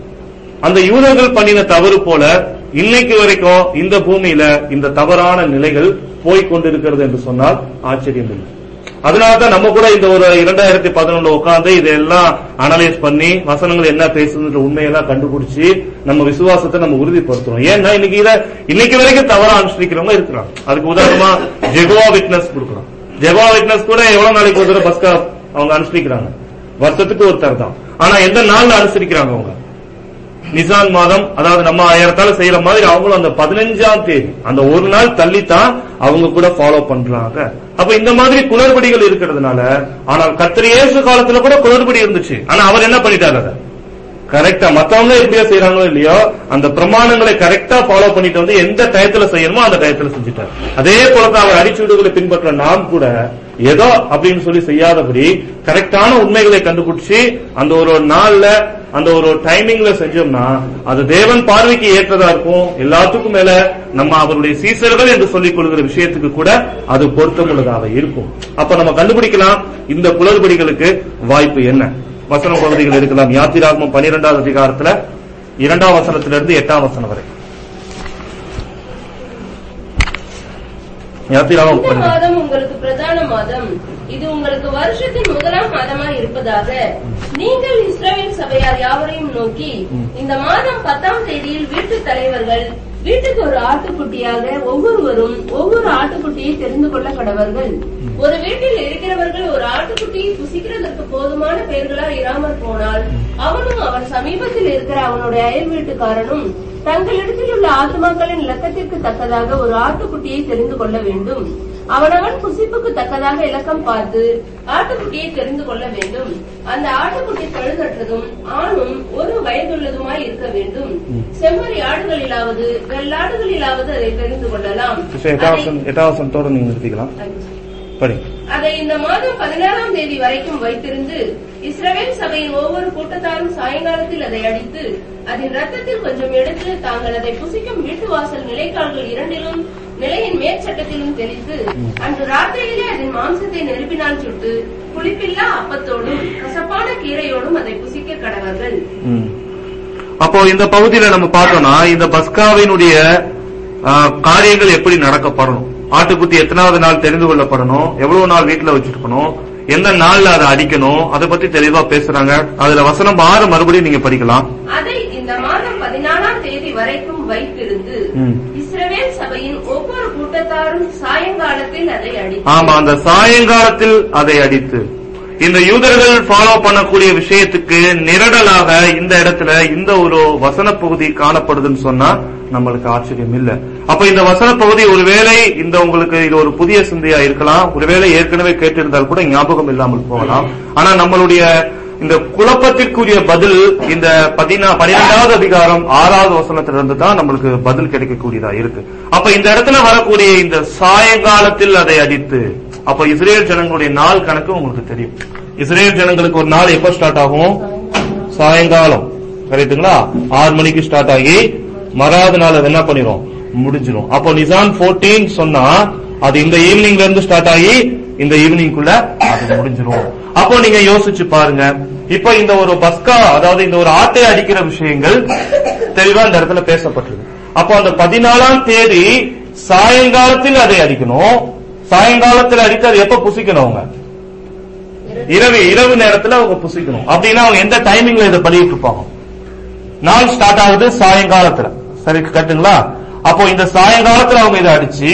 அந்த யூதர்கள் பண்ணின தவறு போல இன்னைக்கு வரைக்கும் இந்த பூமியில இந்த தவறான நிலைகள் போய்க் கொண்டிருக்கிறது என்று சொன்னால் ஆச்சரியம் இல்லை அதனாலதான் நம்ம கூட இந்த ஒரு இரண்டாயிரத்தி பதினொன்று உட்கார்ந்து இதெல்லாம் அனலைஸ் பண்ணி வசனங்கள் என்ன பேசுதுன்ற உண்மையெல்லாம் கண்டுபிடிச்சு நம்ம விசுவாசத்தை நம்ம உறுதிப்படுத்துறோம் ஏன்னா இன்னைக்கு இத இன்னைக்கு வரைக்கும் தவறா அனுசரிக்கிறவங்க இருக்கிறாங்க அதுக்கு உதாரணமா ஜெகோவா விட்னஸ் கொடுக்குறோம் ஜெகோவா விட்னஸ் கூட எவ்வளவு நாளைக்கு ஒரு தடவை பஸ்கா அவங்க அனுசரிக்கிறாங்க வருஷத்துக்கு ஒருத்தர் தான் ஆனா எந்த நாள்ல அனுசரிக்கிறாங்க அவங்க நிசான் மாதம் அதாவது நம்ம ஏறத்தால செய்யற மாதிரி அவங்களும் அந்த பதினஞ்சாம் தேதி அந்த ஒரு நாள் தள்ளித்தான் அவங்க கூட ஃபாலோ பண்றாங்க அப்ப இந்த மாதிரி குளறுபடிகள் இருக்கிறதுனால ஆனால் கத்திரி இயேசு காலத்துல கூட குளறுபடி இருந்துச்சு ஆனா அவர் என்ன பண்ணிட்டாரு அதை கரெக்டா மத்தவங்க எப்படியோ செய்யறாங்களோ இல்லையோ அந்த பிரமாணங்களை கரெக்டா ஃபாலோ பண்ணிட்டு வந்து எந்த டயத்துல செய்யணுமோ அந்த டயத்துல செஞ்சுட்டார் அதே போலதான் அவர் அடிச்சுவடுகளை பின்பற்ற நாம் கூட ஏதோ அப்படின்னு சொல்லி செய்யாதபடி கரெக்டான உண்மைகளை கண்டுபிடிச்சு அந்த ஒரு நாள்ல அந்த ஒரு டைமிங்ல செஞ்சோம்னா அது தேவன் பார்வைக்கு ஏற்றதா இருக்கும் எல்லாத்துக்கும் மேல நம்ம அவருடைய சீசர்கள் என்று சொல்லிக் கொள்கிற விஷயத்துக்கு கூட அது பொருத்தமுள்ளதாக இருக்கும் அப்ப நம்ம கண்டுபிடிக்கலாம் இந்த குளறுபடிகளுக்கு வாய்ப்பு என்ன வசன பகுதிகள் இருக்கலாம் யாத்திராகமம் பனிரெண்டாவது அதிகாரத்துல இரண்டாம் வசனத்திலிருந்து எட்டாம் வசனம் வரை யாத்திராகமம் இந்த பன்னிரெண்டு. மாதம் உங்களுக்கு பிரதான மாதம் இது உங்களுக்கு வருஷத்தின் முதலாம் மாதமாய் இருப்பதாக நீங்கள் இஸ்ரவேல் சபையார் யாவரையும் நோக்கி இந்த மாதம் பத்தாம் தேதியில் வீட்டு தலைவர்கள் வீட்டுக்கு ஒரு ஆட்டுக்குட்டியாக ஒவ்வொருவரும் ஒவ்வொரு ஆட்டுக்குட்டியை தெரிந்து கொள்ள கடவர்கள் ஒரு வீட்டில் இருக்கிறவர்கள் ஒரு ஆட்டுக்குட்டியை புசிக்கிறதற்கு போதுமான பெயர்களா இராமற் போனால் அவனும் அவன் சமீபத்தில் இருக்கிற அவனுடைய அயல் வீட்டுக்காரனும் தங்களிடத்தில் உள்ள ஆத்துமாக்களின் இலக்கத்திற்கு தக்கதாக ஒரு ஆட்டுக்குட்டியை தெரிந்து கொள்ள வேண்டும் அவனவன் புசிப்புக்கு தக்கதாக இலக்கம் பார்த்து ஆட்டுக்குட்டியை தெரிந்து கொள்ள வேண்டும் அந்த ஆட்டுக்குட்டி பழுதற்றதும் ஆணும் ஒரு வயதுள்ளதுமாய் இருக்க வேண்டும் செம்மறி ஆடுகளிலாவது வெள்ளாடுகளிலாவது அதை தெரிந்து கொள்ளலாம் கிறிஸ்துவ எட்டாம் வசனம் எட்டாம் வசனத்தோட நீங்க நிறுத்திக்கலாம் அதை- படி அதை இந்த மாதம் பதினாறாம் தேதி வரைக்கும் வைத்திருந்து இஸ்ரவேல் சபையின் ஒவ்வொரு கூட்டத்தாரும் சாயங்காலத்தில் அதை அடித்து அதன் ரத்தத்தில் கொஞ்சம் எடுத்து தாங்கள் அதை புசிக்கும் வீட்டு வாசல் நிலைக்கால்கள் இரண்டிலும் நிலையின் மேற்சட்டத்திலும் தெளித்து அன்று ராத்திரியிலே அதன் மாம்சத்தை நெருப்பினால் சுட்டு புளிப்பில்லா அப்பத்தோடும் கசப்பான கீரையோடும் அதை புசிக்க கடவர்கள் ம். அப்போ இந்த பகுதியில நம்ம பார்த்தோம்னா இந்த பஸ்காவினுடைய ஆ, காரியங்கள் எப்படி நடக்கப்படணும் ஆட்டுக்குட்டி எத்தனாவது நாள் தெரிந்து கொள்ளப்படணும் எவ்வளவு நாள் வீட்டுல வச்சிருக்கணும் எந்த நாள்ல அதை அடிக்கணும் அதை பத்தி தெளிவா பேசுறாங்க அதுல வசனம் ஆறு மறுபடியும் நீங்க படிக்கலாம் அதை இந்த மாதம் பதினாலாம் தேதி வரைக்கும் வைத்திருந்து ம். இஸ்ரவேல் சபையின் ஒவ்வொரு கூட்டத்தாரும் சாயங்காலத்தில் அதை அடித்து ஆமா அந்த சாயங்காலத்தில் அதை அடித்து இந்த யூதர்கள் ஃபாலோ பண்ணக்கூடிய விஷயத்துக்கு நிரடலாக இந்த இடத்துல இந்த ஒரு வசன பகுதி காணப்படுதுன்னு சொன்னா நம்மளுக்கு ஆச்சரியம் இல்ல அப்ப இந்த வசன பகுதி ஒருவேளை இந்த உங்களுக்கு இது ஒரு புதிய சிந்தையா இருக்கலாம் ஒருவேளை ஏற்கனவே கேட்டிருந்தால் கூட ஞாபகம் இல்லாமல் போகலாம் ஆனா நம்மளுடைய இந்த குழப்பத்திற்குரிய பதில் இந்த பதினா பன்னிரெண்டாவது அதிகாரம் ஆறாவது வசனத்திலிருந்து தான் நம்மளுக்கு பதில் கிடைக்கக்கூடியதா இருக்கு அப்ப இந்த இடத்துல வரக்கூடிய இந்த சாயங்காலத்தில் அதை அடித்து அப்ப இஸ்ரேல் ஜனங்களுடைய நாள் கணக்கு உங்களுக்கு தெரியும் இஸ்ரேல் ஜனங்களுக்கு ஒரு நாள் எப்ப ஸ்டார்ட் ஆகும் சாயங்காலம் கரெக்ட்டுங்களா ஆறு மணிக்கு ஸ்டார்ட் ஆகி மறாத நாள் அது என்ன பண்ணிரும் முடிஞ்சிரும் அப்போ நிசான் 14 சொன்னா அது இந்த ஈவினிங்ல இருந்து ஸ்டார்ட் ஆகி இந்த ஈவினிங்குள்ள அது முடிஞ்சிரும் அப்போ நீங்க யோசிச்சு பாருங்க இப்போ இந்த ஒரு பஸ்கா அதாவது இந்த ஒரு ஆட்டை அடிக்கிற விஷயங்கள் தெளிவா இந்த இடத்துல பேசப்பட்டிருக்கு அப்போ அந்த பதினாலாம் தேதி சாயங்காலத்தில் அதை அடிக்கணும் சாயங்காலத்தில் அடித்து அது எப்ப புசிக்கணும் அவங்க இரவு இரவு நேரத்துல அவங்க புசிக்கணும் அப்படின்னா அவங்க எந்த டைமிங்ல இதை பண்ணிட்டு இருப்பாங்க நாள் ஸ்டார்ட் ஆகுது சாயங்காலத்துல சரி கட்டுங்களா அப்போ இந்த சாயங்காலத்துல அவங்க இதை அடிச்சு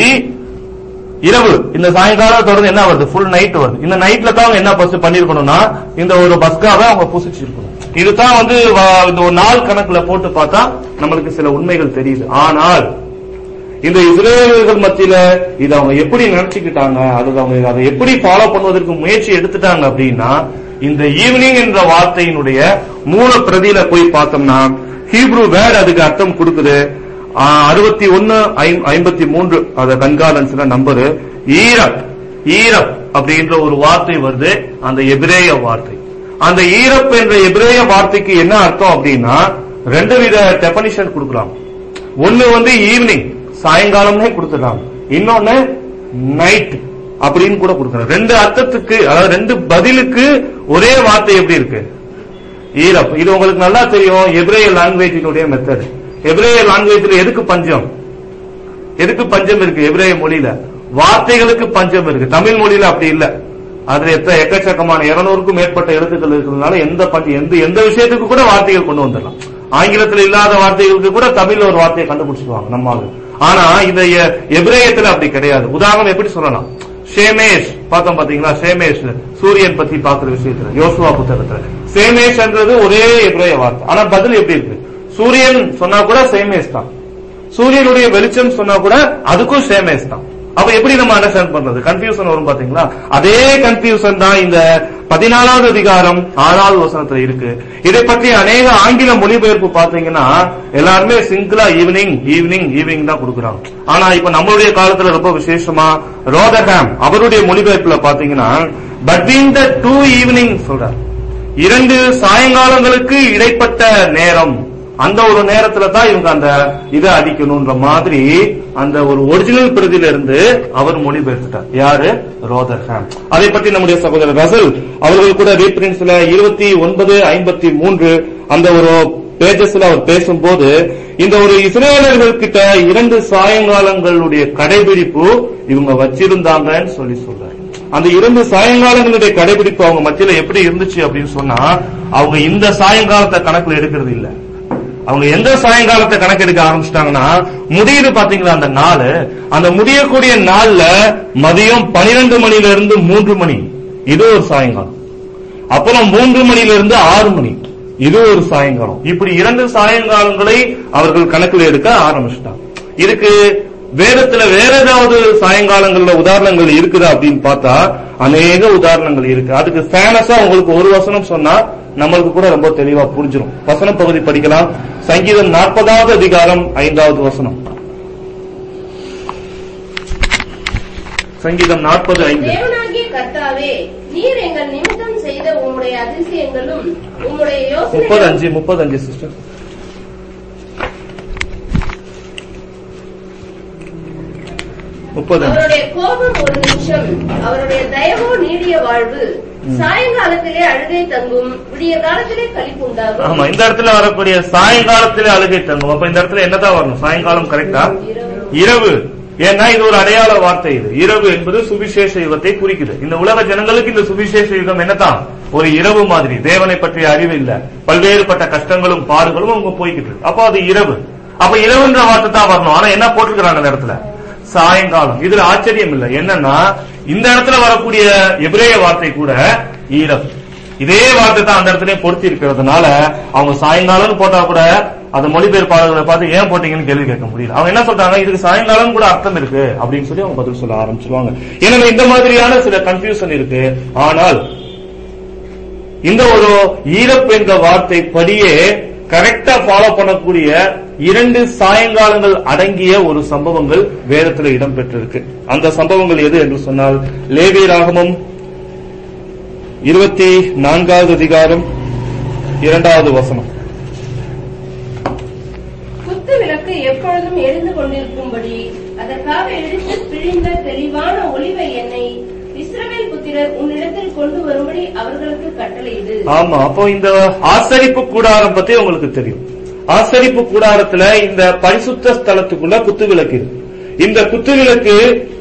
இரவு இந்த சாயங்காலம் தொடர்ந்து என்ன வருது ஃபுல் நைட் வருது இந்த நைட்ல தான் அவங்க என்ன பஸ் பண்ணிருக்கணும்னா இந்த ஒரு பஸ்காவை அவங்க புசிச்சிருக்கணும் இதுதான் வந்து வ- இந்த ஒரு நாள் கணக்குல போட்டு பார்த்தா நம்மளுக்கு சில உண்மைகள் தெரியுது ஆனால் இந்த இஸ்ரேலர்கள் மத்தியில இதை அவங்க எப்படி நினைச்சுக்கிட்டாங்க அது அவங்க அதை எப்படி ஃபாலோ பண்ணுவதற்கு முயற்சி எடுத்துட்டாங்க அப்படின்னா இந்த ஈவினிங் என்ற வார்த்தையினுடைய மூல பிரதியில போய் பார்த்தோம்னா ஹீப்ரு வேர்ட் அதுக்கு அர்த்தம் கொடுக்குது அறுபத்தி ஒன்னு ஐம்பத்தி மூன்று அத கண்காலன்ஸ்ல நம்பரு ஈரப் ஈரப் அப்படின்ற ஒரு வார்த்தை வருது அந்த எபிரேய வார்த்தை அந்த ஈரப் என்ற எபிரேய வார்த்தைக்கு என்ன அர்த்தம் அப்படின்னா ரெண்டு வித டெபனிஷன் கொடுக்குறாங்க ஒண்ணு வந்து ஈவினிங் சாயங்காலம்னே கொடுத்துறாங்க இன்னொன்னு நைட் அப்படின்னு கூட கொடுக்குறாங்க ரெண்டு அர்த்தத்துக்கு அதாவது ரெண்டு பதிலுக்கு ஒரே வார்த்தை எப்படி இருக்கு ஈரப் இது உங்களுக்கு நல்லா தெரியும் எபிரேய லாங்குவேஜினுடைய மெத்தட் எபிரேய லாங்குவேஜ்ல எதுக்கு பஞ்சம் எதுக்கு பஞ்சம் இருக்கு எபிரேய மொழியில வார்த்தைகளுக்கு பஞ்சம் இருக்கு தமிழ் மொழியில அப்படி இல்ல அதுல எத்த எக்கச்சக்கமான இருநூறுக்கும் மேற்பட்ட எழுத்துக்கள் இருக்கிறதுனால எந்த பஞ்சம் எந்த எந்த விஷயத்துக்கு கூட வார்த்தைகள் கொண்டு வந்துடலாம் ஆங்கிலத்துல இல்லாத வார்த்தைகளுக்கு கூட தமிழ்ல ஒரு வார்த்தையை கண்டுபிடிச்சிருவாங்க நம்ம ஆளு. ஆனா இந்த எ- எபிரேயத்துல அப்படி கிடையாது உதாரணம் எப்படி சொல்லலாம் ஷேமேஷ் பார்த்தோம் பாத்தீங்களா ஷேமேஷ் சூரியன் பத்தி பாக்குற விஷயத்துல யோசுவா புத்தகத்துல சேமேஷ்ன்றது ஒரே எபிரேய வார்த்தை ஆனா பதில் எப்படி இருக்கு சூரியன் சொன்னா கூட சேமேஷ் தான் சூரியனுடைய வெளிச்சம் சொன்னா கூட அதுக்கும் சேமேஸ் தான் அப்ப எப்படி நம்ம அண்டர்ஸ்டாண்ட் பண்றது கன்ஃபியூஷன் வரும் பாத்தீங்களா அதே கன்ஃபியூஷன் தான் இந்த பதினாலாவது அதிகாரம் ஆறாவது வசனத்துல இருக்கு இதை பற்றி அநேக ஆங்கில மொழிபெயர்ப்பு பாத்தீங்கன்னா எல்லாருமே சிங்கிளா ஈவினிங் ஈவினிங் ஈவினிங் தான் கொடுக்குறாங்க ஆனா இப்ப நம்மளுடைய காலத்துல ரொம்ப விசேஷமா ரோதஹாம் அவருடைய மொழிபெயர்ப்புல பாத்தீங்கன்னா பட்வீன் த டூ ஈவினிங் சொல்றார் இரண்டு சாயங்காலங்களுக்கு இடைப்பட்ட நேரம் அந்த ஒரு நேரத்துல தான் இவங்க அந்த இதை அடிக்கணும்ன்ற மாதிரி அந்த ஒரு ஒரிஜினல் பிரதியில இருந்து அவர் மொழிபெயர்த்துட்டார் யாரு ரோதர்ஹாம் அதை பற்றி நம்முடைய சகோதரர் ரசல் அவர்கள் கூட ரீப்ரின்ஸ்ல இருபத்தி ஒன்பது ஐம்பத்தி மூன்று அந்த ஒரு பேஜஸ்ல அவர் பேசும்போது இந்த ஒரு இஸ்ரேலர்கள் கிட்ட இரண்டு சாயங்காலங்களுடைய கடைபிடிப்பு இவங்க வச்சிருந்தாங்கன்னு சொல்லி சொல்றாரு அந்த இரண்டு சாயங்காலங்களுடைய கடைபிடிப்பு அவங்க மத்தியில எப்படி இருந்துச்சு அப்படின்னு சொன்னா அவங்க இந்த சாயங்காலத்தை கணக்குல எடுக்கிறது இல்ல அவங்க எந்த சாயங்காலத்தை கணக்கெடுக்க ஆரம்பிச்சிட்டாங்கன்னா முடியுது பாத்தீங்களா அந்த நாள் அந்த முடியக்கூடிய நாள்ல மதியம் பனிரெண்டு மணில இருந்து மூன்று மணி இது ஒரு சாயங்காலம் அப்புறம் மூன்று மணில இருந்து ஆறு மணி இது ஒரு சாயங்காலம் இப்படி இரண்டு சாயங்காலங்களை அவர்கள் கணக்கில் எடுக்க ஆரம்பிச்சிட்டாங்க இதுக்கு வேதத்துல வேற ஏதாவது சாயங்காலங்கள்ல உதாரணங்கள் இருக்குதா அப்படின்னு பார்த்தா அநேக உதாரணங்கள் இருக்கு அதுக்கு ஃபேமஸா உங்களுக்கு ஒரு வசனம் சொன்னா நம்மளுக்கு கூட ரொம்ப தெளிவா புரிஞ்சிடும் வசன பகுதி படிக்கலாம் சங்கீதம் நாற்பதாவது அதிகாரம் ஐந்தாவது வசனம் சங்கீதம் நாற்பது ஐந்து தேவனாகிய கர்த்தாவே நீர் எங்கள் நிமித்தம் செய்த உம்முடைய அதிசயங்களும் உம்முடைய முப்பது யோசனை அஞ்சு முப்பது அஞ்சு சிஸ்டர் முப்பது அஞ்சு அவருடைய கோபம் ஒரு நிமிஷம் அவருடைய தயவோ நீடிய வாழ்வு சாயங்காலத்திலே அழுகை தங்கும் விடிய காலத்திலே களிப்புண்டாகும் ஆமா இந்த இடத்துல வரக்கூடிய சாயங்காலத்திலே அழுகை தங்கும் அப்ப இந்த இடத்துல என்னதான் வரணும் சாயங்காலம் கரெக்டா இரவு. இரவு ஏன்னா இது ஒரு அடையாள வார்த்தை இது இரவு என்பது சுவிசேஷ யுகத்தை குறிக்குது இந்த உலக ஜனங்களுக்கு இந்த சுவிசேஷ யுகம் என்னதான் ஒரு இரவு மாதிரி தேவனை பற்றிய அறிவு இல்ல பல்வேறுபட்ட கஷ்டங்களும் பாடுகளும் அவங்க போய்கிட்டு இருக்கு அப்போ அது இரவு அப்ப இரவுன்ற வார்த்தை தான் வரணும் ஆனா என்ன போட்டிருக்கிறாங்க அந்த இடத்துல சாயங்காலம் இதுல ஆச்சரியம் இல்லை என்னன்னா இந்த இடத்துல வரக்கூடிய எபிரேய வார்த்தை கூட ஈரம் இதே வார்த்தை தான் அந்த இடத்துல பொருத்தி இருக்கிறதுனால அவங்க சாயங்காலம்னு போட்டா கூட அந்த மொழிபெயர்ப்பாளர்களை பார்த்து ஏன் போட்டீங்கன்னு கேள்வி கேட்க முடியல அவங்க என்ன சொல்றாங்க இதுக்கு சாயங்காலம் கூட அர்த்தம் இருக்கு அப்படின்னு சொல்லி அவங்க பதில் சொல்ல ஆரம்பிச்சிருவாங்க எனவே இந்த மாதிரியான சில கன்ஃபியூஷன் இருக்கு ஆனால் இந்த ஒரு ஈரப்பு என்ற வார்த்தை படியே கரெக்டா ஃபாலோ பண்ணக்கூடிய இரண்டு சாயங்காலங்கள் அடங்கிய ஒரு சம்பவங்கள் வேதத்தில் இடம்பெற்றிருக்கு அந்த சம்பவங்கள் எது என்று சொன்னால் லேவி ராகமம் இருபத்தி நான்காவது அதிகாரம் இரண்டாவது வசனம் குத்து விளக்கு எப்பொழுதும் எரிந்து கொண்டிருக்கும்படி அதற்காக எடுத்து பிழிந்த தெளிவான ஒளிவை எண்ணெய் இஸ்ரவேல் புத்திரர் உன்னிடத்தில் கொண்டு வரும்படி அவர்களுக்கு கட்டளையிடு ஆமா அப்போ இந்த ஆசரிப்பு கூடாரம் பத்தி உங்களுக்கு தெரியும் ஆசரிப்பு கூடாரத்துல இந்த பரிசுத்த ஸ்தலத்துக்குள்ள குத்து விளக்கு இருக்கு இந்த குத்து விளக்கு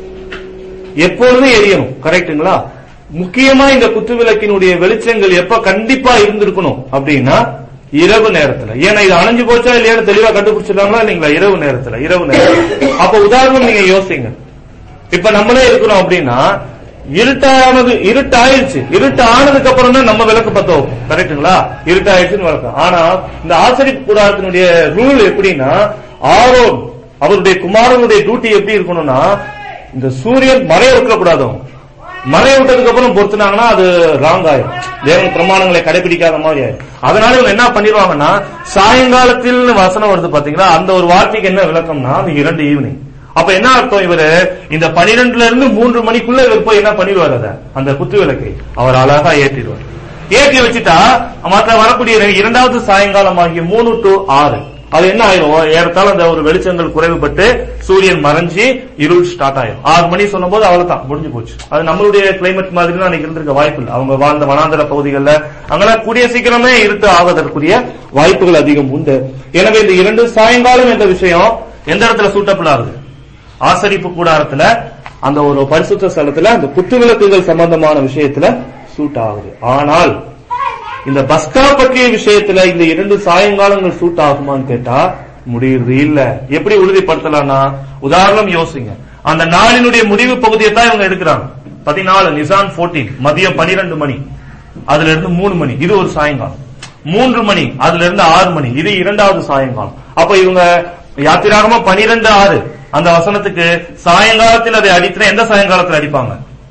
எப்பொழுதும் எரியணும் கரெக்ட்டுங்களா முக்கியமா இந்த குத்து விளக்கினுடைய வெளிச்சங்கள் எப்ப கண்டிப்பா இருந்திருக்கணும் அப்படின்னா இரவு நேரத்துல ஏன்னா இது அணைஞ்சு போச்சா இல்லையான்னு தெளிவா கண்டுபிடிச்சிருக்காங்களா இல்லைங்களா இரவு நேரத்துல இரவு நேரத்துல அப்ப உதாரணம் நீங்க யோசிங்க இப்ப நம்மளே இருக்கிறோம் அப்படின்னா இருட்டானது இருட்டு ஆயிடுச்சு இருட்டு ஆனதுக்கு அப்புறம் தான் நம்ம விளக்கு பத்த வைப்போம் கரெக்ட்டுங்களா இருட்டு ஆயிடுச்சுன்னு விளக்கம் ஆனா இந்த ஆசிரியப்பு கூடாரத்தினுடைய ரூல் எப்படின்னா ஆரோன் அவருடைய குமாரனுடைய டியூட்டி எப்படி இருக்கணும்னா இந்த சூரியன் மறைய விட்டுறக்கூடாது அவங்க. மறைய விட்டதுக்கு அப்புறம் பொறுத்துனாங்கன்னா அது ராங் ஆயிரும் தேவன் பிரமாணங்களை கடைபிடிக்காத மாதிரி ஆயிரும் அதனால இவங்க என்ன பண்ணிடுவாங்கன்னா சாயங்காலத்தில் வசனம் வருது பாத்தீங்களா அந்த ஒரு வார்த்தைக்கு என்ன விளக்கம்னா அது இரண்டு ஈவினிங் அப்ப என்ன அர்த்தம் இவரு இந்த பனிரெண்டுல இருந்து மூன்று மணிக்குள்ள இவர் போய் என்ன பண்ணிடுவார் அத அந்த குத்து விளக்கை அவர் அழகா ஏற்றிடுவார் ஏற்றி வச்சுட்டா மற்ற வரக்கூடிய இரண்டாவது சாயங்காலம் ஆகிய மூணு டு ஆறு அது என்ன ஆயிரும் ஏறத்தாழ அந்த ஒரு வெளிச்சங்கள் குறைவுபட்டு சூரியன் மறைஞ்சு இருள் ஸ்டார்ட் ஆயிரும் ஆறு மணி சொல்லும்போது அவ்வளவுதான் முடிஞ்சு போச்சு அது நம்மளுடைய கிளைமேட் மாதிரி தான் அன்னைக்கு இருந்திருக்க வாய்ப்பு இல்லை அவங்க வாழ்ந்த வனாந்தர பகுதிகளில் அங்கெல்லாம் கூடிய சீக்கிரமே இருட்டு ஆவதற்குரிய வாய்ப்புகள் அதிகம் உண்டு எனவே இந்த இரண்டு சாயங்காலம் என்ற விஷயம் எந்த இடத்துல சூட்டபிள் ஆகுது ஆசரிப்பு கூடாரத்துல அந்த ஒரு பரிசுத்த ஸ்தலத்துல அந்த குத்து விளக்குகள் சம்பந்தமான விஷயத்துல சூட் ஆகுது ஆனால் இந்த பஸ்கா பற்றிய விஷயத்துல இந்த இரண்டு சாயங்காலங்கள் சூட் ஆகுமான்னு கேட்டா முடியுறது இல்ல எப்படி உறுதிப்படுத்தலாம்னா உதாரணம் யோசிங்க அந்த நாளினுடைய முடிவு பகுதியை தான் இவங்க எடுக்கிறாங்க பதினாலு நிசான் 14 மதியம் பனிரெண்டு மணி அதுல இருந்து மூணு மணி இது ஒரு சாயங்காலம் மூன்று மணி அதுல இருந்து ஆறு மணி இது இரண்டாவது சாயங்காலம் அப்ப இவங்க யாத்திராகமா பனிரெண்டு ஆறு அந்த வசனத்துக்கு சாயங்காலத்தில் அதை அடித்தா எந்த சாயங்காலத்தில் அடிப்பாங்க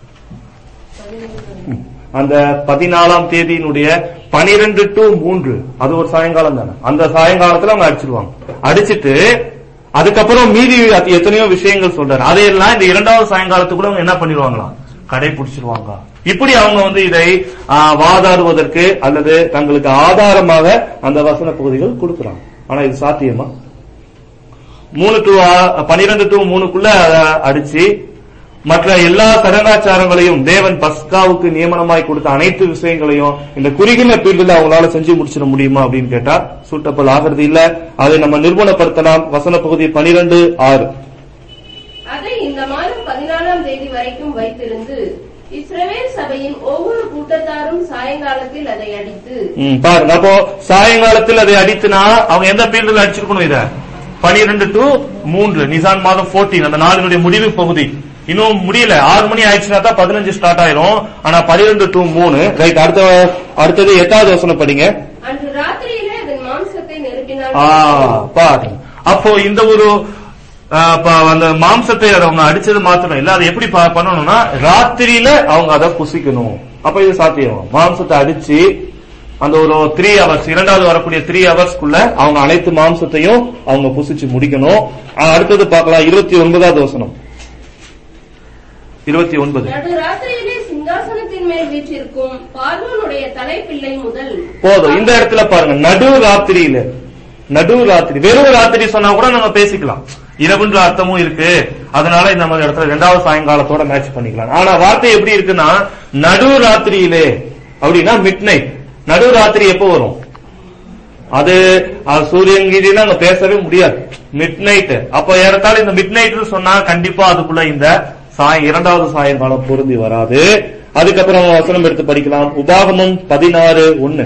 அந்த பதினாலாம் தேதியினுடைய பனிரெண்டு டு மூன்று அது ஒரு சாயங்காலம் தானே அந்த சாயங்காலத்துல அவங்க அடிச்சிருவாங்க அடிச்சிட்டு அதுக்கப்புறம் மீதி எத்தனையோ விஷயங்கள் சொல்றாரு அதையெல்லாம் இந்த இரண்டாவது சாயங்காலத்துக்குள்ள அவங்க என்ன பண்ணிடுவாங்களாம் கடைபிடிச்சிருவாங்க இப்படி அவங்க வந்து இதை ஆ, வாதாடுவதற்கு அல்லது தங்களுக்கு ஆதாரமாக அந்த வசன பகுதிகள் கொடுக்கறாங்க ஆனா இது சாத்தியமா மூணு டு பனிரெண்டு டு மூணுக்குள்ள அதை அடிச்சு மற்ற எல்லா சடங்காச்சாரங்களையும் தேவன் பஸ்காவுக்கு நியமனமாய் கொடுத்த அனைத்து விஷயங்களையும் இந்த குறுகின பீரியட்ல அவங்களால செஞ்சு முடிச்சிட முடியுமா அப்படின்னு கேட்டா சூட்டப்பல் ஆகிறது இல்ல அதை நம்ம நிர்மூலப்படுத்தலாம் வசன பகுதி பனிரெண்டு ஆறு அதை இந்த மாதம் பதினாலாம் தேதி வரைக்கும் வைத்திருந்து இஸ்ரவேல் சபையின் ஒவ்வொரு கூட்டத்தாரும் சாயங்காலத்தில் அதை அடித்து ம், பாருங்க அப்போ சாயங்காலத்தில் அதை அடித்துனா அவங்க எந்த பீரியட்ல அடிச்சிருக்கணும் இத பனிரெண்டு டு மூன்று நிசான் மாதம் 14 அந்த நாளினுடைய முடிவு பகுதி இன்னும் முடியல ஆறு மணி ஆயிடுச்சுன்னா தான் பதினஞ்சு ஸ்டார்ட் ஆயிரும் ஆனா பனிரெண்டு டு மூணு ரைட் அடுத்த அடுத்தது எட்டாவது வசனம் படிங்க அன்று ராத்திரியிலே அதன் மாம்சத்தை ஆ, நெருப்பினால் பாருங்க அப்போ இந்த ஒரு ஆ, ப- அந்த மாம்சத்தை அதை அவங்க அடிச்சது மாத்திரம் இல்ல அதை எப்படி ப- பண்ணணும்னா ராத்திரியில அவங்க அதை புசிக்கணும் அப்ப இது சாத்தியம் மாம்சத்தை அடிச்சு அந்த ஒரு த்ரீ ஹவர்ஸ் இரண்டாவது வரக்கூடிய த்ரீ ஹவர்ஸ்க்குள்ள அவங்க அனைத்து மாம்சத்தையும் அவங்க புசிச்சு முடிக்கணும் ஆ, அடுத்தது பார்க்கலாம் இருபத்தி ஒன்பதாவது வசனம் இருபத்தி ஒன்பது நடு ராத்திரியிலே சிங்காசனத்தின் மேல் வீற்றிருக்கும் பார்வோனுடைய தலைப்பிள்ளை முதல் போதும் இந்த இடத்துல பாருங்க நடு ராத்திரியில நடு ராத்திரி வெறும் ராத்திரி சொன்னா கூட நம்ம பேசிக்கலாம் இரவுன்ற அர்த்தமும் இருக்கு அதனால இந்த மாதிரி இடத்துல ரெண்டாவது சாயங்காலத்தோட மேட்ச் பண்ணிக்கலாம் ஆனா வார்த்தை எப்படி இருக்குன்னா நடு ராத்திரியிலே அப்படின்னா மிட் நைட் நடு ராத்திரி எப்போ வரும் அது அது சூரியன் கீதினா அங்க பேசவே முடியாது மிட் நைட் அப்ப ஏறத்தாழ இந்த மிட் நைட்னு சொன்னா கண்டிப்பா அதுக்குள்ள இந்த சாய் இரண்டாவது சாயங்காலம் பொருந்தி வராது அதுக்கப்புறம் வசனம் எடுத்து படிக்கலாம் உபாகமம் பதினாறு ஒன்னு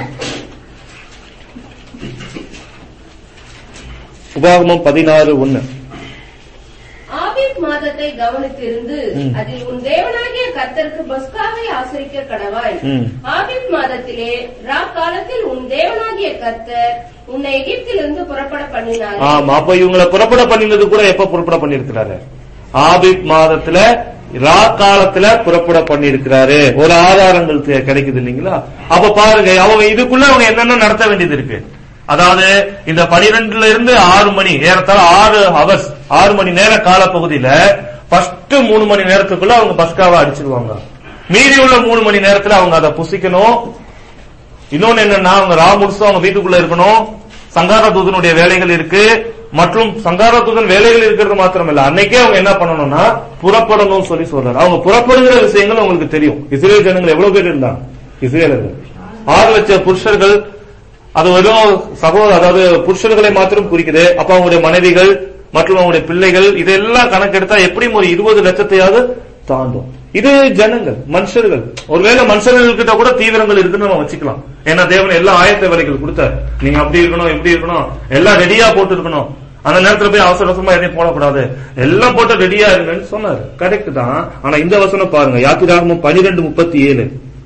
உபாகமம் பதினாறு ஒன்னு ஆபீப் மாதத்தை கவனித்திருந்து ம். அதில் உன் தேவனாகிய கர்த்தருக்கு பஸ்காவை ஆசரிக்க கடவாய் ம். ஆபீப் மாதத்திலே ரா காலத்தில் உன் தேவனாகிய கர்த்தர் உன்னை எகிப்திலிருந்து புறப்பட பண்ணினார் ஆமா அப்ப இவங்களை புறப்பட பண்ணினது கூட எப்ப புறப்பட பண்ணிருக்கிறாரு ஆபிப் மாதத்துல ரா காலத்துல புறப்பட பண்ணியிருக்கிறாரு ஒரு ஆதாரங்கள் தெ- கிடைக்குது இல்லைங்களா அப்ப பாருங்க அவங்க இதுக்குள்ள அவங்க என்னென்ன நடத்த வேண்டியது இருக்கு அதாவது இந்த பனிரெண்டுல இருந்து ஆறு மணி ஏறத்தாழ ஆறு ஹவர்ஸ் ஆறு மணி நேர கால பகுதியில ஃபர்ஸ்ட் மூணு மணி நேரத்துக்குள்ள அவங்க பஸ்காவை அடிச்சிருவாங்க மீதி உள்ள மூணு மணி நேரத்துல அவங்க அதை புசிக்கணும் இன்னொன்னு என்னன்னா அவங்க ரா முடிச்சு அவங்க வீட்டுக்குள்ள இருக்கணும் சங்கார தூதனுடைய வேலைகள் இருக்கு மற்றும் சங்கார தூதன் வேலைகள் இருக்கிறது மாத்திரம் இல்ல அன்னைக்கே அவங்க என்ன பண்ணணும்னா புறப்படணும்னு சொல்லி சொல்றாரு அவங்க புறப்படுகிற விஷயங்கள் உங்களுக்கு தெரியும் இஸ்ரேல் ஜனங்கள் எவ்வளவு பேர் இருந்தாங்க இஸ்ரேலர்கள் ஆறு லட்சம் புருஷர்கள் அது வெறும் சகோதர அதாவது புருஷர்களை மாத்திரம் குறிக்குது அப்ப அவங்களுடைய மனைவிகள் மற்றும் அவங்களுடைய பிள்ளைகள் இதெல்லாம் கணக்கெடுத்தா எப்படியும் ஒரு இருபது லட்சத்தையாவது தாண்டும் இது ஜனங்கள் மனுஷர்கள் ஒருவேளை மனுஷர்கள் கிட்ட கூட தீவிரங்கள் இருக்குன்னு நம்ம வச்சுக்கலாம் ஏன்னா தேவன் எல்லா ஆயத்த வேலைகள் கொடுத்தாரு நீங்க அப்படி இருக்கணும் இப்படி இருக்கணும் எல்லாம் ரெடியா போட்டு இருக்கணும் அந்த நேரத்துல போய் அவசர அவசரமா எதையும் போடக்கூடாது எல்லாம் போட்டு ரெடியா இருங்கன்னு சொன்னாரு கரெக்ட் தான் ஆனா இந்த வசனம் பாருங்க யாத்திராகமும் பனிரெண்டு முப்பத்தி ஏழு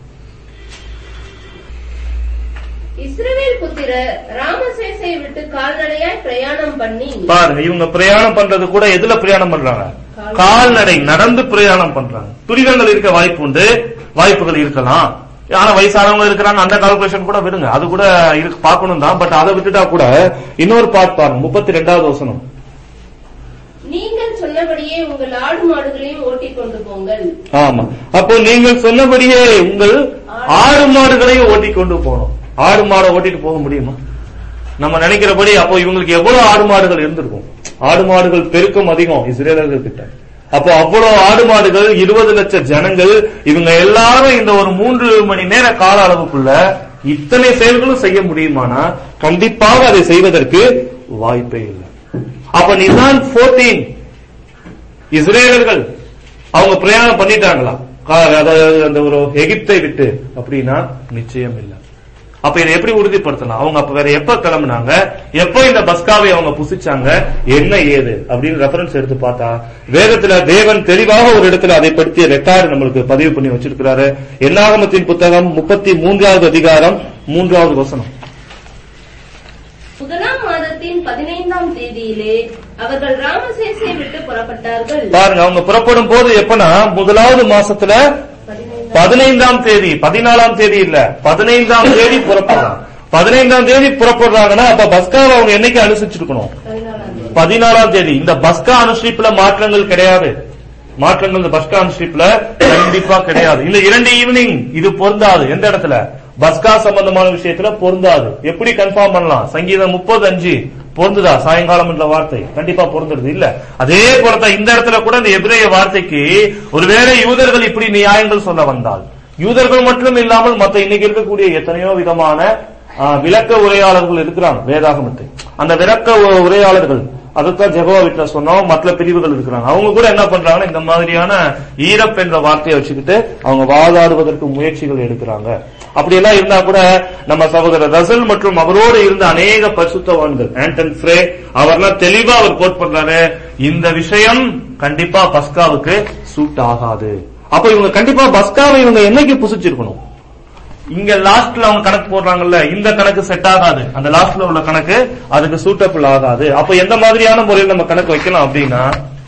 இஸ்ரவேல் புத்திரர் ராமசேசை விட்டு கால்நடையாய் பிரயாணம் பண்ணி பாருங்க இவங்க பிரயாணம் பண்றது கூட எதுல பிரயாணம் பண்றாங்க கால்நடை நடந்து பிரயாணம் பண்றாங்க துரிதங்கள் இருக்க வாய்ப்பு உண்டு வாய்ப்புகள் இருக்கலாம் ஆனா வயசானவங்க இருக்கிறாங்க அந்த கால்குலேஷன் கூட விடுங்க அது கூட இருக்கு பார்க்கணும் தான் பட் அதை விட்டுட்டா கூட இன்னொரு பாட் பாருங்க முப்பத்தி ரெண்டாவது வசனம் நீங்கள் சொன்னபடியே உங்கள் ஆடு மாடுகளையும் ஓட்டிக் கொண்டு போங்கள் ஆமா அப்போ நீங்கள் சொன்னபடியே உங்கள் ஆடு மாடுகளையும் ஓட்டிக் கொண்டு போகணும் ஆடு மாடை ஓட்டிட்டு போக முடியுமா நம்ம நினைக்கிறபடி அப்போ இவங்களுக்கு எவ்வளவு ஆடு மாடுகள் இருந்திருக்கும் ஆடு மாடுகள் பெருக்கம் அதிகம் இஸ்ரேலர்கள் கிட்ட அப்போ அவ்வளவு ஆடு மாடுகள் இருபது லட்சம் ஜனங்கள் இவங்க எல்லாரும் இந்த ஒரு மூன்று மணி நேர கால அளவுக்குள்ள இத்தனை செயல்களும் செய்ய முடியுமானா கண்டிப்பாக அதை செய்வதற்கு வாய்ப்பே இல்லை அப்ப நிசான் 14 இஸ்ரேலர்கள் அவங்க பிரயாணம் பண்ணிட்டாங்களா கா- அதாவது அந்த ஒரு எகிப்தை விட்டு அப்படின்னா நிச்சயம் இல்லை அப்ப இதை எப்படி உறுதிப்படுத்தலாம் அவங்க அப்ப வேற எப்ப கிளம்புனாங்க எப்ப இந்த பஸ்காவை அவங்க புசிச்சாங்க என்ன ஏது அப்படின்னு ரெஃபரன்ஸ் எடுத்து பார்த்தா வேதத்துல தேவன் தெளிவாக ஒரு இடத்துல அதை பற்றிய ரெக்கார்டு நம்மளுக்கு பதிவு பண்ணி வச்சிருக்கிறாரு என்னாகமத்தின் புத்தகம் முப்பத்தி மூன்றாவது அதிகாரம் மூன்றாவது வசனம் முதலாம் மாதத்தின் பதினைந்தாம் தேதியிலே அவர்கள் ராமசேசை விட்டு புறப்பட்டார்கள் பாருங்க அவங்க புறப்படும் போது எப்பனா முதலாவது மாசத்துல பதினைந்தாம் பதினைந்தாம் தேதி பதினாலாம் தேதி இல்ல பதினைந்தாம் தேதி புறப்படுறாங்க பதினைந்தாம் தேதி புறப்படுறாங்கன்னா அப்ப பஸ்காவை அவங்க என்னைக்கு அனுசரிச்சிருக்கணும் பதினாலாம் தேதி. பதினாலாம் தேதி இந்த பஸ்கா அனுஷ்டிப்புல மாற்றங்கள் கிடையாது மாற்றங்கள் இந்த பஸ்கா அனுஷ்டிப்புல கண்டிப்பா கிடையாது இந்த இரண்டு ஈவினிங் இது பொருந்தாது எந்த இடத்துல பஸ்கா சம்பந்தமான விஷயத்துல பொருந்தாது எப்படி கன்ஃபார்ம் பண்ணலாம் சங்கீதம் முப்பது அஞ்சு பொருந்துதா சாயங்காலம் என்ற வார்த்தை கண்டிப்பா பொருந்துறது இல்ல அதே போலதான் இந்த இடத்துல கூட இந்த எபிரேய வார்த்தைக்கு ஒருவேளை யூதர்கள் இப்படி நியாயங்கள் சொல்ல வந்தால் யூதர்கள் மட்டும் இல்லாமல் மத்த இன்னைக்கு இருக்கக்கூடிய எத்தனையோ விதமான ஆ, விளக்க உரையாளர்கள் இருக்கிறாங்க வேதாகமத்தை அந்த விளக்க உ- உரையாளர்கள் அதுதான் ஜெகோவா வீட்டுல சொன்னோம் மற்ற பிரிவுகள் இருக்கிறாங்க அவங்க கூட என்ன பண்றாங்கன்னா இந்த மாதிரியான ஈரப் என்ற வார்த்தையை வச்சுக்கிட்டு அவங்க வாதாடுவதற்கு முயற்சிகள் எடுக்கிறாங்க அப்படி எல்லாம் இருந்தா கூட நம்ம சகோதரர் ரசல் மற்றும் அவரோடு இருந்த அநேக பரிசுத்தவான்கள் ஆண்டன் ஃப்ரே அவர்லாம் தெளிவா அவர் கோட் பண்றாரு இந்த விஷயம் கண்டிப்பா பஸ்காவுக்கு சூட் ஆகாது அப்ப இவங்க கண்டிப்பா பஸ்காவை இவங்க என்னைக்கு புசிச்சிருக்கணும் இங்க லாஸ்ட்ல அவங்க கணக்கு போடுறாங்கல்ல இந்த கணக்கு செட் ஆகாது அந்த லாஸ்ட்ல உள்ள கணக்கு அதுக்கு சூட்டபிள் ஆகாது அப்ப எந்த மாதிரியான முறையில் நம்ம கணக்கு வைக்கலாம் அப்படின்னா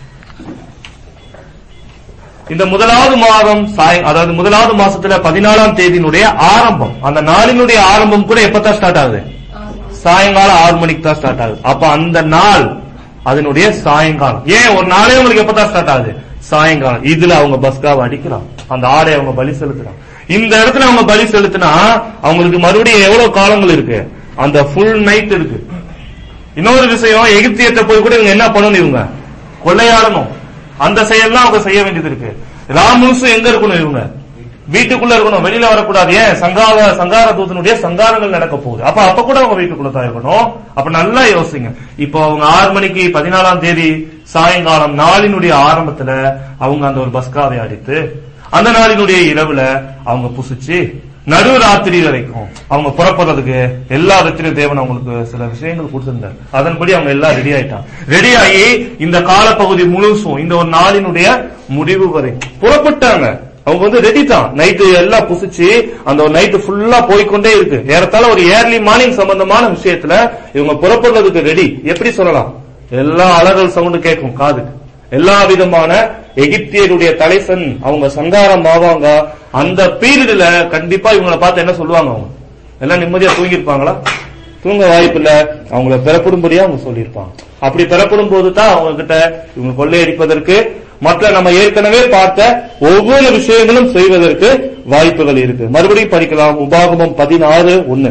இந்த முதலாவது மாதம் சாய் அதாவது முதலாவது மாசத்துல பதினாலாம் தேதியினுடைய ஆரம்பம் அந்த நாளினுடைய ஆரம்பம் கூட எப்பதான் ஸ்டார்ட் ஆகுது சாயங்காலம் ஆறு மணிக்கு தான் ஸ்டார்ட் ஆகுது அப்ப அந்த நாள் அதனுடைய சாயங்காலம் ஏன் ஒரு நாளே உங்களுக்கு எப்பதான் ஸ்டார்ட் ஆகுது சாயங்காலம் இதுல அவங்க பஸ்காவை அடிக்கலாம் அந்த ஆடை அவங்க பலி செலுத்துறாங்க இந்த இடத்துல அவங்க பலி செலுத்தினா அவங்களுக்கு மறுபடியும் எவ்வளவு காலங்கள் இருக்கு அந்த ஃபுல் நைட் இருக்கு இன்னொரு விஷயம் எகிப்தியத்தை போய் கூட இவங்க என்ன பண்ணணும் இவங்க கொள்ளையாடணும் அந்த செயல்லாம் அவங்க செய்ய வேண்டியது இருக்கு ராமுசு எங்க இருக்கணும் இவங்க வீட்டுக்குள்ள இருக்கணும் வெளியில வரக்கூடாது ஏன் சங்கார சங்கார தூதனுடைய சங்காரங்கள் நடக்க போகுது அப்ப அப்ப கூட அவங்க வீட்டுக்குள்ள தான் இருக்கணும் அப்ப நல்லா யோசிங்க இப்போ அவங்க ஆறு மணிக்கு பதினாலாம் தேதி சாயங்காலம் நாளினுடைய ஆரம்பத்துல அவங்க அந்த ஒரு பஸ்காவை அடித்து அந்த நாளினுடைய இரவுல அவங்க புசிச்சு நடுராத்திரி வரைக்கும் அவங்க புறப்படுறதுக்கு எல்லா விதத்திலும் தேவன் அவங்களுக்கு சில விஷயங்கள் கொடுத்திருந்தார் அதன்படி அவங்க எல்லாம் ரெடி ஆயிட்டாங்க ரெடி ஆகி இந்த காலப்பகுதி முழுசும் இந்த ஒரு நாளினுடைய முடிவு வரை புறப்பட்டாங்க அவங்க வந்து ரெடி தான் நைட்டு எல்லாம் புசிச்சு அந்த ஒரு நைட்டு ஃபுல்லா போய்க்கொண்டே இருக்கு ஏறத்தாழ ஒரு ஏர்லி மார்னிங் சம்பந்தமான விஷயத்துல இவங்க புறப்படுறதுக்கு ரெடி எப்படி சொல்லலாம் எல்லா அலறல் சவுண்டு கேட்கும் காதுக்கு எல்லா விதமான எகிப்தியருடைய தலைசன் அவங்க சங்காரம் ஆவாங்க அந்த பீரியட்ல கண்டிப்பா இவங்களை பார்த்து என்ன சொல்லுவாங்க அவங்க எல்லாம் நிம்மதியா தூங்கியிருப்பாங்களா தூங்க வாய்ப்பில்ல அவங்கள பெறப்படும்படியா அவங்க சொல்லியிருப்பாங்க அப்படி பெறப்படும் போது தான் அவங்க கிட்ட இவங்க கொள்ளையடிப்பதற்கு மற்ற நம்ம ஏற்கனவே பார்த்த ஒவ்வொரு விஷயங்களும் செய்வதற்கு வாய்ப்புகள் இருக்கு மறுபடியும் படிக்கலாம் உபாகமம் பதினாறு ஒன்னு